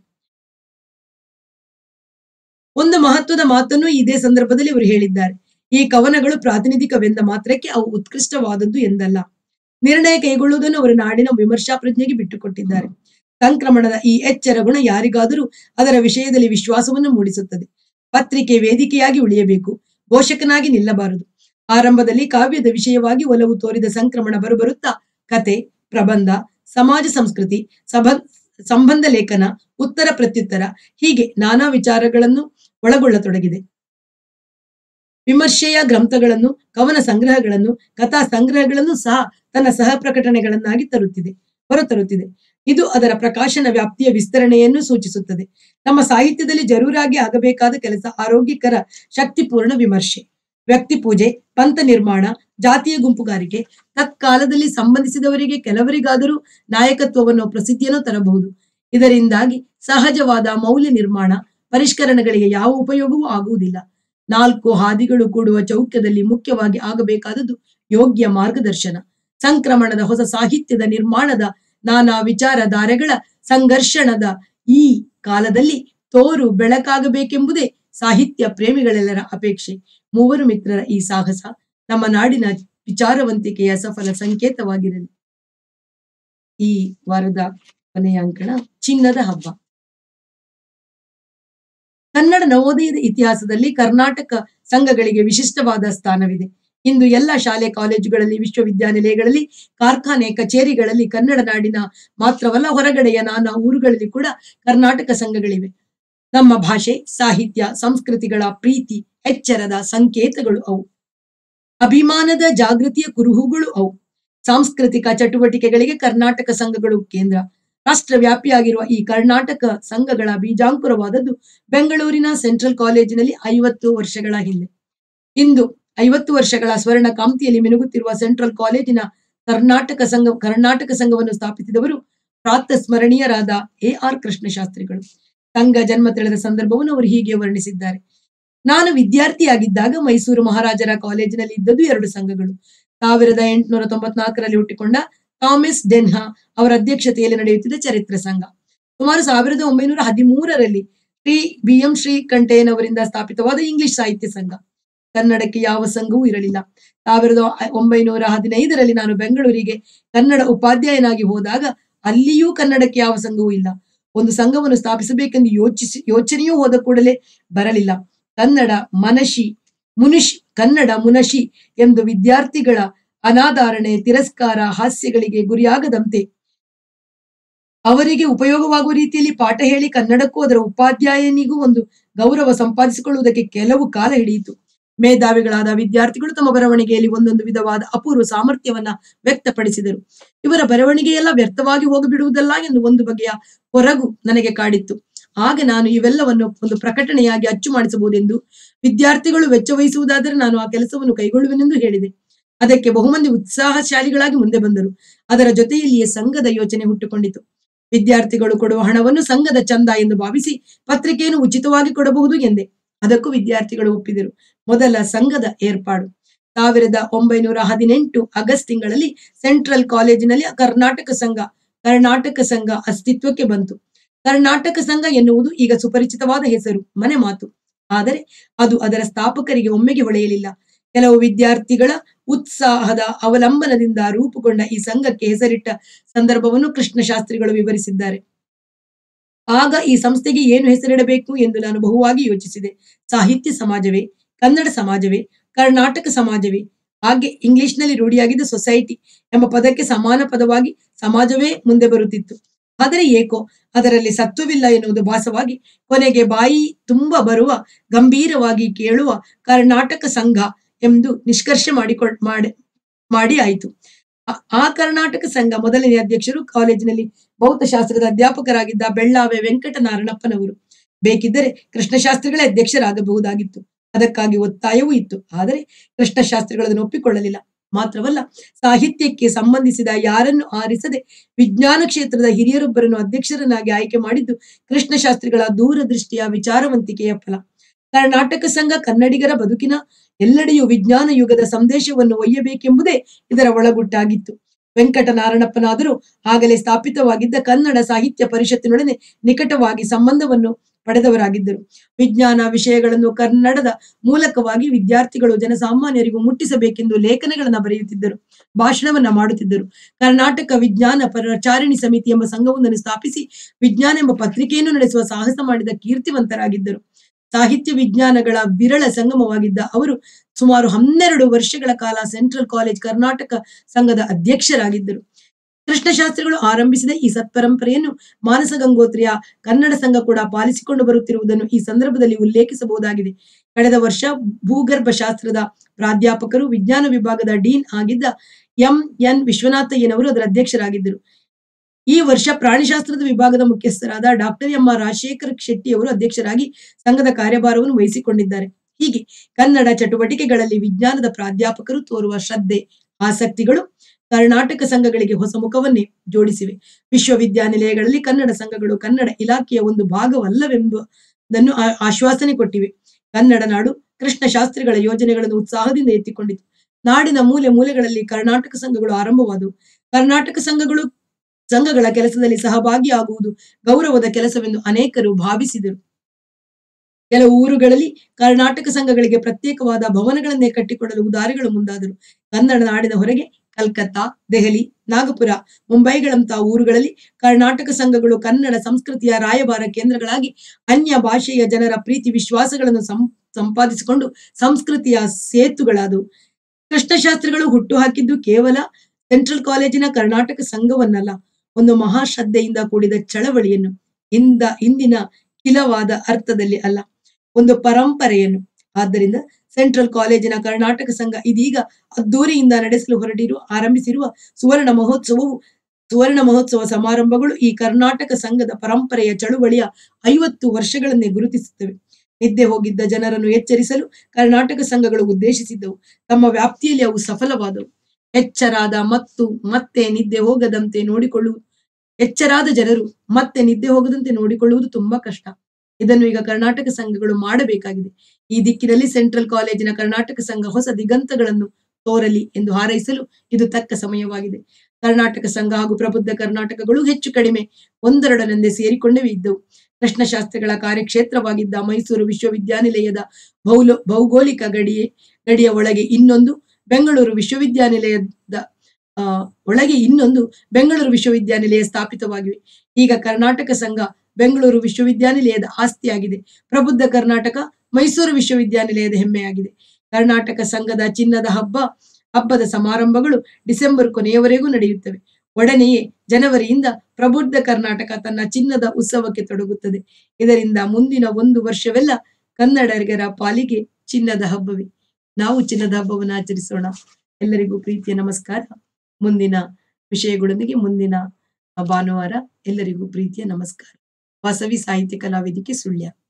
ಒಂದು ಮಹತ್ವದ ಮಾತನ್ನು ಇದೇ ಸಂದರ್ಭದಲ್ಲಿ ಅವರು ಹೇಳಿದ್ದಾರೆ ಈ ಕವನಗಳು ಪ್ರಾತಿನಿಧಿಕವೆಂದ ಮಾತ್ರಕ್ಕೆ ಅವು ಉತ್ಕೃಷ್ಟವಾದದ್ದು ಎಂದಲ್ಲ ನಿರ್ಣಯ ಕೈಗೊಳ್ಳುವುದನ್ನು ಅವರ ನಾಡಿನ ವಿಮರ್ಶಾ ಪ್ರಜ್ಞೆಗೆ ಬಿಟ್ಟುಕೊಟ್ಟಿದ್ದಾರೆ ಸಂಕ್ರಮಣದ ಈ ಎಚ್ಚರ ಗುಣ ಯಾರಿಗಾದರೂ ಅದರ ವಿಷಯದಲ್ಲಿ ವಿಶ್ವಾಸವನ್ನು ಮೂಡಿಸುತ್ತದೆ ಪತ್ರಿಕೆ ವೇದಿಕೆಯಾಗಿ ಉಳಿಯಬೇಕು ಘೋಷಕನಾಗಿ ನಿಲ್ಲಬಾರದು ಆರಂಭದಲ್ಲಿ ಕಾವ್ಯದ ವಿಷಯವಾಗಿ ಒಲವು ತೋರಿದ ಸಂಕ್ರಮಣ ಬರುಬರುತ್ತಾ ಕತೆ ಪ್ರಬಂಧ ಸಮಾಜ ಸಂಸ್ಕೃತಿ ಸಭ ಸಂಬಂಧ ಲೇಖನ ಉತ್ತರ ಪ್ರತ್ಯುತ್ತರ ಹೀಗೆ ನಾನಾ ವಿಚಾರಗಳನ್ನು ಒಳಗೊಳ್ಳತೊಡಗಿದೆ ವಿಮರ್ಶೆಯ ಗ್ರಂಥಗಳನ್ನು ಕವನ ಸಂಗ್ರಹಗಳನ್ನು ಕಥಾ ಸಂಗ್ರಹಗಳನ್ನು ಸಹ ತನ್ನ ಸಹ ಪ್ರಕಟಣೆಗಳನ್ನಾಗಿ ತರುತ್ತಿದೆ ಹೊರತರುತ್ತಿದೆ ಇದು ಅದರ ಪ್ರಕಾಶನ ವ್ಯಾಪ್ತಿಯ ವಿಸ್ತರಣೆಯನ್ನು ಸೂಚಿಸುತ್ತದೆ ನಮ್ಮ ಸಾಹಿತ್ಯದಲ್ಲಿ ಜರೂರಾಗಿ ಆಗಬೇಕಾದ ಕೆಲಸ ಆರೋಗ್ಯಕರ ಶಕ್ತಿಪೂರ್ಣ ವಿಮರ್ಶೆ ವ್ಯಕ್ತಿ ಪೂಜೆ ಪಂಥ ನಿರ್ಮಾಣ ಜಾತಿಯ ಗುಂಪುಗಾರಿಕೆ ತತ್ಕಾಲದಲ್ಲಿ ಸಂಬಂಧಿಸಿದವರಿಗೆ ಕೆಲವರಿಗಾದರೂ ನಾಯಕತ್ವವನ್ನು ಪ್ರಸಿದ್ಧಿಯನ್ನು ತರಬಹುದು ಇದರಿಂದಾಗಿ ಸಹಜವಾದ ಮೌಲ್ಯ ನಿರ್ಮಾಣ ಪರಿಷ್ಕರಣಗಳಿಗೆ ಯಾವ ಉಪಯೋಗವೂ ಆಗುವುದಿಲ್ಲ ನಾಲ್ಕು ಹಾದಿಗಳು ಕೂಡುವ ಚೌಕ್ಯದಲ್ಲಿ ಮುಖ್ಯವಾಗಿ ಆಗಬೇಕಾದದ್ದು ಯೋಗ್ಯ ಮಾರ್ಗದರ್ಶನ ಸಂಕ್ರಮಣದ ಹೊಸ ಸಾಹಿತ್ಯದ ನಿರ್ಮಾಣದ ನಾನಾ ವಿಚಾರಧಾರೆಗಳ ಸಂಘರ್ಷಣದ ಈ ಕಾಲದಲ್ಲಿ ತೋರು ಬೆಳಕಾಗಬೇಕೆಂಬುದೇ ಸಾಹಿತ್ಯ ಪ್ರೇಮಿಗಳೆಲ್ಲರ ಅಪೇಕ್ಷೆ ಮೂವರು ಮಿತ್ರರ ಈ ಸಾಹಸ ನಮ್ಮ ನಾಡಿನ ವಿಚಾರವಂತಿಕೆಯ ಸಫಲ ಸಂಕೇತವಾಗಿರಲಿ ಈ ವಾರದ ಕೊನೆಯ ಅಂಕಣ ಚಿನ್ನದ ಹಬ್ಬ ಕನ್ನಡ ನವೋದಯದ ಇತಿಹಾಸದಲ್ಲಿ ಕರ್ನಾಟಕ ಸಂಘಗಳಿಗೆ ವಿಶಿಷ್ಟವಾದ ಸ್ಥಾನವಿದೆ ಇಂದು ಎಲ್ಲ ಶಾಲೆ ಕಾಲೇಜುಗಳಲ್ಲಿ ವಿಶ್ವವಿದ್ಯಾನಿಲಯಗಳಲ್ಲಿ ಕಾರ್ಖಾನೆ ಕಚೇರಿಗಳಲ್ಲಿ ಕನ್ನಡ ನಾಡಿನ ಮಾತ್ರವಲ್ಲ ಹೊರಗಡೆಯ ನಾನಾ ಊರುಗಳಲ್ಲಿ ಕೂಡ ಕರ್ನಾಟಕ ಸಂಘಗಳಿವೆ ನಮ್ಮ ಭಾಷೆ ಸಾಹಿತ್ಯ ಸಂಸ್ಕೃತಿಗಳ ಪ್ರೀತಿ ಎಚ್ಚರದ ಸಂಕೇತಗಳು ಅವು ಅಭಿಮಾನದ ಜಾಗೃತಿಯ ಕುರುಹುಗಳು ಅವು ಸಾಂಸ್ಕೃತಿಕ ಚಟುವಟಿಕೆಗಳಿಗೆ ಕರ್ನಾಟಕ ಸಂಘಗಳು ಕೇಂದ್ರ ರಾಷ್ಟ್ರವ್ಯಾಪಿಯಾಗಿರುವ ಈ ಕರ್ನಾಟಕ ಸಂಘಗಳ ಬೀಜಾಂಕುರವಾದದ್ದು ಬೆಂಗಳೂರಿನ ಸೆಂಟ್ರಲ್ ಕಾಲೇಜಿನಲ್ಲಿ ಐವತ್ತು ವರ್ಷಗಳ ಹಿಂದೆ ಇಂದು ಐವತ್ತು ವರ್ಷಗಳ ಸ್ವರ್ಣ ಕಾಂತಿಯಲ್ಲಿ ಮಿನುಗುತ್ತಿರುವ ಸೆಂಟ್ರಲ್ ಕಾಲೇಜಿನ ಕರ್ನಾಟಕ ಸಂಘ ಕರ್ನಾಟಕ ಸಂಘವನ್ನು ಸ್ಥಾಪಿಸಿದವರು ಪ್ರಾತ ಸ್ಮರಣೀಯರಾದ ಎ ಆರ್ ಕೃಷ್ಣಶಾಸ್ತ್ರಿಗಳು ಸಂಘ ಜನ್ಮ ತಿಳಿದ ಸಂದರ್ಭವನ್ನು ಅವರು ಹೀಗೆ ವರ್ಣಿಸಿದ್ದಾರೆ ನಾನು ವಿದ್ಯಾರ್ಥಿಯಾಗಿದ್ದಾಗ ಮೈಸೂರು ಮಹಾರಾಜರ ಕಾಲೇಜಿನಲ್ಲಿ ಇದ್ದದ್ದು ಎರಡು ಸಂಘಗಳು ಸಾವಿರದ ಎಂಟುನೂರ ತೊಂಬತ್ನಾಲ್ಕರಲ್ಲಿ ಹುಟ್ಟಿಕೊಂಡ ಥಾಮಸ್ ಡೆನ್ಹಾ ಅವರ ಅಧ್ಯಕ್ಷತೆಯಲ್ಲಿ ನಡೆಯುತ್ತಿದ್ದ ಚರಿತ್ರ ಸಂಘ ಸುಮಾರು ಸಾವಿರದ ಒಂಬೈನೂರ ಹದಿಮೂರರಲ್ಲಿ ಶ್ರೀ ಬಿ ಎಂ ಶ್ರೀಕಂಠಯ್ಯನವರಿಂದ ಸ್ಥಾಪಿತವಾದ ಇಂಗ್ಲಿಷ್ ಸಾಹಿತ್ಯ ಸಂಘ ಕನ್ನಡಕ್ಕೆ ಯಾವ ಸಂಘವೂ ಇರಲಿಲ್ಲ ಸಾವಿರದ ಒಂಬೈನೂರ ಹದಿನೈದರಲ್ಲಿ ನಾನು ಬೆಂಗಳೂರಿಗೆ ಕನ್ನಡ ಉಪಾಧ್ಯಾಯನಾಗಿ ಹೋದಾಗ ಅಲ್ಲಿಯೂ ಕನ್ನಡಕ್ಕೆ ಯಾವ ಸಂಘವೂ ಇಲ್ಲ ಒಂದು ಸಂಘವನ್ನು ಸ್ಥಾಪಿಸಬೇಕೆಂದು ಯೋಚಿಸಿ ಯೋಚನೆಯೂ ಹೋದ ಕೂಡಲೇ ಬರಲಿಲ್ಲ ಕನ್ನಡ ಮನಶಿ ಮುನಿಶಿ ಕನ್ನಡ ಮುನಶಿ ಎಂದು ವಿದ್ಯಾರ್ಥಿಗಳ ಅನಾಧಾರಣೆ ತಿರಸ್ಕಾರ ಹಾಸ್ಯಗಳಿಗೆ ಗುರಿಯಾಗದಂತೆ ಅವರಿಗೆ ಉಪಯೋಗವಾಗುವ ರೀತಿಯಲ್ಲಿ ಪಾಠ ಹೇಳಿ ಕನ್ನಡಕ್ಕೂ ಅದರ ಉಪಾಧ್ಯಾಯನಿಗೂ ಒಂದು ಗೌರವ ಸಂಪಾದಿಸಿಕೊಳ್ಳುವುದಕ್ಕೆ ಕೆಲವು ಕಾಲ ಹಿಡಿಯಿತು ಮೇಧಾವಿಗಳಾದ ವಿದ್ಯಾರ್ಥಿಗಳು ತಮ್ಮ ಬರವಣಿಗೆಯಲ್ಲಿ ಒಂದೊಂದು ವಿಧವಾದ ಅಪೂರ್ವ ಸಾಮರ್ಥ್ಯವನ್ನ ವ್ಯಕ್ತಪಡಿಸಿದರು ಇವರ ಬರವಣಿಗೆಯೆಲ್ಲ ವ್ಯರ್ಥವಾಗಿ ಹೋಗಿಬಿಡುವುದಲ್ಲ ಎಂದು ಒಂದು ಬಗೆಯ ಹೊರಗು ನನಗೆ ಕಾಡಿತ್ತು ಆಗ ನಾನು ಇವೆಲ್ಲವನ್ನು ಒಂದು ಪ್ರಕಟಣೆಯಾಗಿ ಅಚ್ಚು ಮಾಡಿಸಬಹುದೆಂದು ವಿದ್ಯಾರ್ಥಿಗಳು ವೆಚ್ಚ ವಹಿಸುವುದಾದರೆ ನಾನು ಆ ಕೆಲಸವನ್ನು ಕೈಗೊಳ್ಳುವೆನೆಂದು ಹೇಳಿದೆ ಅದಕ್ಕೆ ಬಹುಮಂದಿ ಉತ್ಸಾಹಶಾಲಿಗಳಾಗಿ ಮುಂದೆ ಬಂದರು ಅದರ ಜೊತೆಯಲ್ಲಿಯೇ ಸಂಘದ ಯೋಚನೆ ಹುಟ್ಟುಕೊಂಡಿತು ವಿದ್ಯಾರ್ಥಿಗಳು ಕೊಡುವ ಹಣವನ್ನು ಸಂಘದ ಚಂದ ಎಂದು ಭಾವಿಸಿ ಪತ್ರಿಕೆಯನ್ನು ಉಚಿತವಾಗಿ ಕೊಡಬಹುದು ಎಂದೆ ಅದಕ್ಕೂ ವಿದ್ಯಾರ್ಥಿಗಳು ಒಪ್ಪಿದರು ಮೊದಲ ಸಂಘದ ಏರ್ಪಾಡು ಸಾವಿರದ ಒಂಬೈನೂರ ಹದಿನೆಂಟು ಆಗಸ್ಟ್ ತಿಂಗಳಲ್ಲಿ ಸೆಂಟ್ರಲ್ ಕಾಲೇಜಿನಲ್ಲಿ ಕರ್ನಾಟಕ ಸಂಘ ಕರ್ನಾಟಕ ಸಂಘ ಅಸ್ತಿತ್ವಕ್ಕೆ ಬಂತು ಕರ್ನಾಟಕ ಸಂಘ ಎನ್ನುವುದು ಈಗ ಸುಪರಿಚಿತವಾದ ಹೆಸರು ಮನೆ ಮಾತು ಆದರೆ ಅದು ಅದರ ಸ್ಥಾಪಕರಿಗೆ ಒಮ್ಮೆಗೆ ಹೊಳೆಯಲಿಲ್ಲ ಕೆಲವು ವಿದ್ಯಾರ್ಥಿಗಳ ಉತ್ಸಾಹದ ಅವಲಂಬನದಿಂದ ರೂಪುಗೊಂಡ ಈ ಸಂಘಕ್ಕೆ ಹೆಸರಿಟ್ಟ ಸಂದರ್ಭವನ್ನು ಕೃಷ್ಣಶಾಸ್ತ್ರಿಗಳು ವಿವರಿಸಿದ್ದಾರೆ ಆಗ ಈ ಸಂಸ್ಥೆಗೆ ಏನು ಹೆಸರಿಡಬೇಕು ಎಂದು ನಾನು ಬಹುವಾಗಿ ಯೋಚಿಸಿದೆ ಸಾಹಿತ್ಯ ಸಮಾಜವೇ ಕನ್ನಡ ಸಮಾಜವೇ ಕರ್ನಾಟಕ ಸಮಾಜವೇ ಹಾಗೆ ಇಂಗ್ಲಿಷ್ನಲ್ಲಿ ರೂಢಿಯಾಗಿದ್ದ ಸೊಸೈಟಿ ಎಂಬ ಪದಕ್ಕೆ ಸಮಾನ ಪದವಾಗಿ ಸಮಾಜವೇ ಮುಂದೆ ಬರುತ್ತಿತ್ತು ಆದರೆ ಏಕೋ ಅದರಲ್ಲಿ ಸತ್ವವಿಲ್ಲ ಎನ್ನುವುದು ಭಾಸವಾಗಿ ಕೊನೆಗೆ ಬಾಯಿ ತುಂಬ ಬರುವ ಗಂಭೀರವಾಗಿ ಕೇಳುವ ಕರ್ನಾಟಕ ಸಂಘ ಎಂದು ನಿಷ್ಕರ್ಷ ಮಾಡಿಕೊಳ್ ಮಾಡಿ ಮಾಡಿ ಆಯಿತು ಆ ಕರ್ನಾಟಕ ಸಂಘ ಮೊದಲನೇ ಅಧ್ಯಕ್ಷರು ಕಾಲೇಜಿನಲ್ಲಿ ಭೌತಶಾಸ್ತ್ರದ ಅಧ್ಯಾಪಕರಾಗಿದ್ದ ಬೆಳ್ಳಾವೆ ವೆಂಕಟನಾರಾಯಣಪ್ಪನವರು ಬೇಕಿದ್ದರೆ ಕೃಷ್ಣಶಾಸ್ತ್ರಿಗಳೇ ಅಧ್ಯಕ್ಷರಾಗಬಹುದಾಗಿತ್ತು ಅದಕ್ಕಾಗಿ ಒತ್ತಾಯವೂ ಇತ್ತು ಆದರೆ ಕೃಷ್ಣಶಾಸ್ತ್ರಿಗಳು ಅದನ್ನು ಒಪ್ಪಿಕೊಳ್ಳಲಿಲ್ಲ ಮಾತ್ರವಲ್ಲ ಸಾಹಿತ್ಯಕ್ಕೆ ಸಂಬಂಧಿಸಿದ ಯಾರನ್ನು ಆರಿಸದೆ ವಿಜ್ಞಾನ ಕ್ಷೇತ್ರದ ಹಿರಿಯರೊಬ್ಬರನ್ನು ಅಧ್ಯಕ್ಷರನ್ನಾಗಿ ಆಯ್ಕೆ ಮಾಡಿದ್ದು ಕೃಷ್ಣಶಾಸ್ತ್ರಿಗಳ ದೂರದೃಷ್ಟಿಯ ವಿಚಾರವಂತಿಕೆಯ ಫಲ ಕರ್ನಾಟಕ ಸಂಘ ಕನ್ನಡಿಗರ ಬದುಕಿನ ಎಲ್ಲೆಡೆಯೂ ವಿಜ್ಞಾನ ಯುಗದ ಸಂದೇಶವನ್ನು ಒಯ್ಯಬೇಕೆಂಬುದೇ ಇದರ ಒಳಗುಟ್ಟಾಗಿತ್ತು ವೆಂಕಟನಾರಣಪ್ಪನಾದರೂ ಆಗಲೇ ಸ್ಥಾಪಿತವಾಗಿದ್ದ ಕನ್ನಡ ಸಾಹಿತ್ಯ ಪರಿಷತ್ತಿನೊಡನೆ ನಿಕಟವಾಗಿ ಸಂಬಂಧವನ್ನು ಪಡೆದವರಾಗಿದ್ದರು ವಿಜ್ಞಾನ ವಿಷಯಗಳನ್ನು ಕನ್ನಡದ ಮೂಲಕವಾಗಿ ವಿದ್ಯಾರ್ಥಿಗಳು ಜನಸಾಮಾನ್ಯರಿಗೂ ಮುಟ್ಟಿಸಬೇಕೆಂದು ಲೇಖನಗಳನ್ನ ಬರೆಯುತ್ತಿದ್ದರು ಭಾಷಣವನ್ನ ಮಾಡುತ್ತಿದ್ದರು ಕರ್ನಾಟಕ ವಿಜ್ಞಾನ ಪ್ರಚಾರಿಣಿ ಸಮಿತಿ ಎಂಬ ಸಂಘವೊಂದನ್ನು ಸ್ಥಾಪಿಸಿ ವಿಜ್ಞಾನ ಎಂಬ ಪತ್ರಿಕೆಯನ್ನು ನಡೆಸುವ ಸಾಹಸ ಮಾಡಿದ ಕೀರ್ತಿವಂತರಾಗಿದ್ದರು ಸಾಹಿತ್ಯ ವಿಜ್ಞಾನಗಳ ವಿರಳ ಸಂಗಮವಾಗಿದ್ದ ಅವರು ಸುಮಾರು ಹನ್ನೆರಡು ವರ್ಷಗಳ ಕಾಲ ಸೆಂಟ್ರಲ್ ಕಾಲೇಜ್ ಕರ್ನಾಟಕ ಸಂಘದ ಅಧ್ಯಕ್ಷರಾಗಿದ್ದರು ಕೃಷ್ಣಶಾಸ್ತ್ರಿಗಳು ಆರಂಭಿಸಿದ ಈ ಸತ್ಪರಂಪರೆಯನ್ನು ಮಾನಸ ಗಂಗೋತ್ರಿಯ ಕನ್ನಡ ಸಂಘ ಕೂಡ ಪಾಲಿಸಿಕೊಂಡು ಬರುತ್ತಿರುವುದನ್ನು ಈ ಸಂದರ್ಭದಲ್ಲಿ ಉಲ್ಲೇಖಿಸಬಹುದಾಗಿದೆ ಕಳೆದ ವರ್ಷ ಭೂಗರ್ಭ ಶಾಸ್ತ್ರದ ಪ್ರಾಧ್ಯಾಪಕರು ವಿಜ್ಞಾನ ವಿಭಾಗದ ಡೀನ್ ಆಗಿದ್ದ ಎಂ ಎನ್ ವಿಶ್ವನಾಥಯ್ಯನವರು ಅದರ ಅಧ್ಯಕ್ಷರಾಗಿದ್ದರು ಈ ವರ್ಷ ಪ್ರಾಣಿಶಾಸ್ತ್ರದ ವಿಭಾಗದ ಮುಖ್ಯಸ್ಥರಾದ doctor M R Rajashekara Shetty ಅವರು ಅಧ್ಯಕ್ಷರಾಗಿ ಸಂಘದ ಕಾರ್ಯಭಾರವನ್ನು ವಹಿಸಿಕೊಂಡಿದ್ದಾರೆ ಹೀಗೆ ಕನ್ನಡ ಚಟುವಟಿಕೆಗಳಲ್ಲಿ ವಿಜ್ಞಾನದ ಪ್ರಾಧ್ಯಾಪಕರು ತೋರುವ ಶ್ರದ್ಧೆ ಆಸಕ್ತಿಗಳು ಕರ್ನಾಟಕ ಸಂಘಗಳಿಗೆ ಹೊಸ ಮುಖವನ್ನೇ ಜೋಡಿಸಿವೆ ವಿಶ್ವವಿದ್ಯಾನಿಲಯಗಳಲ್ಲಿ ಕನ್ನಡ ಸಂಘಗಳು ಕನ್ನಡ ಇಲಾಖೆಯ ಒಂದು ಭಾಗವಲ್ಲವೆಂಬುದನ್ನು ಆ- ಆಶ್ವಾಸನೆ ಕೊಟ್ಟಿವೆ ಕನ್ನಡ ನಾಡು ಕೃಷ್ಣ ಶಾಸ್ತ್ರಿಗಳ ಯೋಜನೆಗಳನ್ನು ಉತ್ಸಾಹದಿಂದ ಎತ್ತಿಕೊಂಡಿತು ನಾಡಿನ ಮೂಲೆ ಮೂಲೆಗಳಲ್ಲಿ ಕರ್ನಾಟಕ ಸಂಘಗಳು ಆರಂಭವಾದವು ಕರ್ನಾಟಕ ಸಂಘಗಳು ಸಂಘಗಳ ಕೆಲಸದಲ್ಲಿ ಸಹಭಾಗಿಯಾಗುವುದು ಗೌರವದ ಕೆಲಸವೆಂದು ಅನೇಕರು ಭಾವಿಸಿದರು ಕೆಲವು ಊರುಗಳಲ್ಲಿ ಕರ್ನಾಟಕ ಸಂಘಗಳಿಗೆ ಪ್ರತ್ಯೇಕವಾದ ಭವನಗಳನ್ನೇ ಕಟ್ಟಿಕೊಡಲು ಉದಾರಿಗಳು ಮುಂದಾದರು ಕನ್ನಡ ನಾಡಿನ ಹೊರಗೆ ಕಲ್ಕತ್ತಾ ದೆಹಲಿ ನಾಗಪುರ ಮುಂಬೈಗಳಂತಹ ಊರುಗಳಲ್ಲಿ ಕರ್ನಾಟಕ ಸಂಘಗಳು ಕನ್ನಡ ಸಂಸ್ಕೃತಿಯ ರಾಯಭಾರ ಕೇಂದ್ರಗಳಾಗಿ ಅನ್ಯ ಭಾಷೆಯ ಜನರ ಪ್ರೀತಿ ವಿಶ್ವಾಸಗಳನ್ನು ಸಂ ಸಂಪಾದಿಸಿಕೊಂಡು ಸಂಸ್ಕೃತಿಯ ಸೇತುಗಳಾದವು ಕೃಷ್ಣಶಾಸ್ತ್ರಿಗಳು ಹುಟ್ಟು ಹಾಕಿದ್ದು ಕೇವಲ ಸೆಂಟ್ರಲ್ ಕಾಲೇಜಿನ ಕರ್ನಾಟಕ ಸಂಘವನ್ನಲ್ಲ ಒಂದು ಮಹಾಶ್ರದ್ಧೆಯಿಂದ ಕೂಡಿದ ಚಳವಳಿಯನ್ನು ಇಂದ ಇಂದಿನ ಕಿಲವಾದ ಅರ್ಥದಲ್ಲಿ ಅಲ್ಲ ಒಂದು ಪರಂಪರೆಯನ್ನು ಆದ್ದರಿಂದ ಸೆಂಟ್ರಲ್ ಕಾಲೇಜಿನ ಕರ್ನಾಟಕ ಸಂಘ ಇದೀಗ ಅದ್ದೂರಿಯಿಂದ ನಡೆಸಲು ಹೊರಟಿರುವ ಆರಂಭಿಸಿರುವ ಸುವರ್ಣ ಮಹೋತ್ಸವವು ಸುವರ್ಣ ಮಹೋತ್ಸವ ಸಮಾರಂಭಗಳು ಈ ಕರ್ನಾಟಕ ಸಂಘದ ಪರಂಪರೆಯ ಚಳುವಳಿಯ ಐವತ್ತು ವರ್ಷಗಳನ್ನೇ ಗುರುತಿಸುತ್ತವೆ ನಿದ್ದೆ ಹೋಗಿದ್ದ ಜನರನ್ನು ಎಚ್ಚರಿಸಲು ಕರ್ನಾಟಕ ಸಂಘಗಳು ಉದ್ದೇಶಿಸಿದ್ದವು ತಮ್ಮ ವ್ಯಾಪ್ತಿಯಲ್ಲಿ ಅವು ಸಫಲವಾದವು ಎಚ್ಚರಾದ ಮತ್ತು ಮತ್ತೆ ನಿದ್ದೆ ಹೋಗದಂತೆ ನೋಡಿಕೊಳ್ಳುವುದು ಎಚ್ಚರಾದ ಜನರು ಮತ್ತೆ ನಿದ್ದೆ ಹೋಗದಂತೆ ನೋಡಿಕೊಳ್ಳುವುದು ತುಂಬಾ ಕಷ್ಟ ಇದನ್ನು ಈಗ ಕರ್ನಾಟಕ ಸಂಘಗಳು ಮಾಡಬೇಕಾಗಿದೆ ಈ ದಿಕ್ಕಿನಲ್ಲಿ ಸೆಂಟ್ರಲ್ ಕಾಲೇಜಿನ ಕರ್ನಾಟಕ ಸಂಘ ಹೊಸ ದಿಗಂತಗಳನ್ನು ತೋರಲಿ ಎಂದು ಹಾರೈಸಲು ಇದು ತಕ್ಕ ಸಮಯವಾಗಿದೆ ಕರ್ನಾಟಕ ಸಂಘ ಹಾಗೂ ಪ್ರಬುದ್ಧ ಕರ್ನಾಟಕಗಳು ಹೆಚ್ಚು ಕಡಿಮೆ ಒಂದೆರಡನೆಂದೇ ಸೇರಿಕೊಂಡೇ ಇದ್ದವು ಕೃಷ್ಣಶಾಸ್ತ್ರಿಗಳ ಕಾರ್ಯಕ್ಷೇತ್ರವಾಗಿದ್ದ ಮೈಸೂರು ವಿಶ್ವವಿದ್ಯಾನಿಲಯದ ಭೌಲ ಭೌಗೋಳಿಕ ಗಡಿಯೇ ಗಡಿಯ ಒಳಗೆ ಇನ್ನೊಂದು ಬೆಂಗಳೂರು ವಿಶ್ವವಿದ್ಯಾನಿಲಯದ ಆ ಒಳಗೆ ಇನ್ನೊಂದು ಬೆಂಗಳೂರು ವಿಶ್ವವಿದ್ಯಾನಿಲಯ ಸ್ಥಾಪಿತವಾಗಿವೆ ಈಗ ಕರ್ನಾಟಕ ಸಂಘ ಬೆಂಗಳೂರು ವಿಶ್ವವಿದ್ಯಾನಿಲಯದ ಆಸ್ತಿಯಾಗಿದೆ ಪ್ರಬುದ್ಧ ಕರ್ನಾಟಕ ಮೈಸೂರು ವಿಶ್ವವಿದ್ಯಾನಿಲಯದ ಹೆಮ್ಮೆಯಾಗಿದೆ ಕರ್ನಾಟಕ ಸಂಘದ ಚಿನ್ನದ ಹಬ್ಬ ಹಬ್ಬದ ಸಮಾರಂಭಗಳು ಡಿಸೆಂಬರ್ ಕೊನೆಯವರೆಗೂ ನಡೆಯುತ್ತವೆ ಒಡನೆಯೇ ಜನವರಿಯಿಂದ ಪ್ರಬುದ್ಧ ಕರ್ನಾಟಕ ತನ್ನ ಚಿನ್ನದ ಉತ್ಸವಕ್ಕೆ ತೊಡಗುತ್ತದೆ ಇದರಿಂದ ಮುಂದಿನ ಒಂದು ವರ್ಷವೆಲ್ಲ ಕನ್ನಡಿಗರ ಪಾಲಿಗೆ ಚಿನ್ನದ ಹಬ್ಬವೇ ನಾವು ಚಿನ್ನದ ಹಬ್ಬವನ್ನು ಆಚರಿಸೋಣ ಎಲ್ಲರಿಗೂ ಪ್ರೀತಿಯ ನಮಸ್ಕಾರ ಮುಂದಿನ ವಿಷಯಗಳೊಂದಿಗೆ ಮುಂದಿನ ಭಾನುವಾರ ಎಲ್ಲರಿಗೂ ಪ್ರೀತಿಯ ನಮಸ್ಕಾರ ವಾಸವಿ ಸಾಹಿತ್ಯ ಕಲಾವೇದಿಕೆ ಸುಳ್ಯ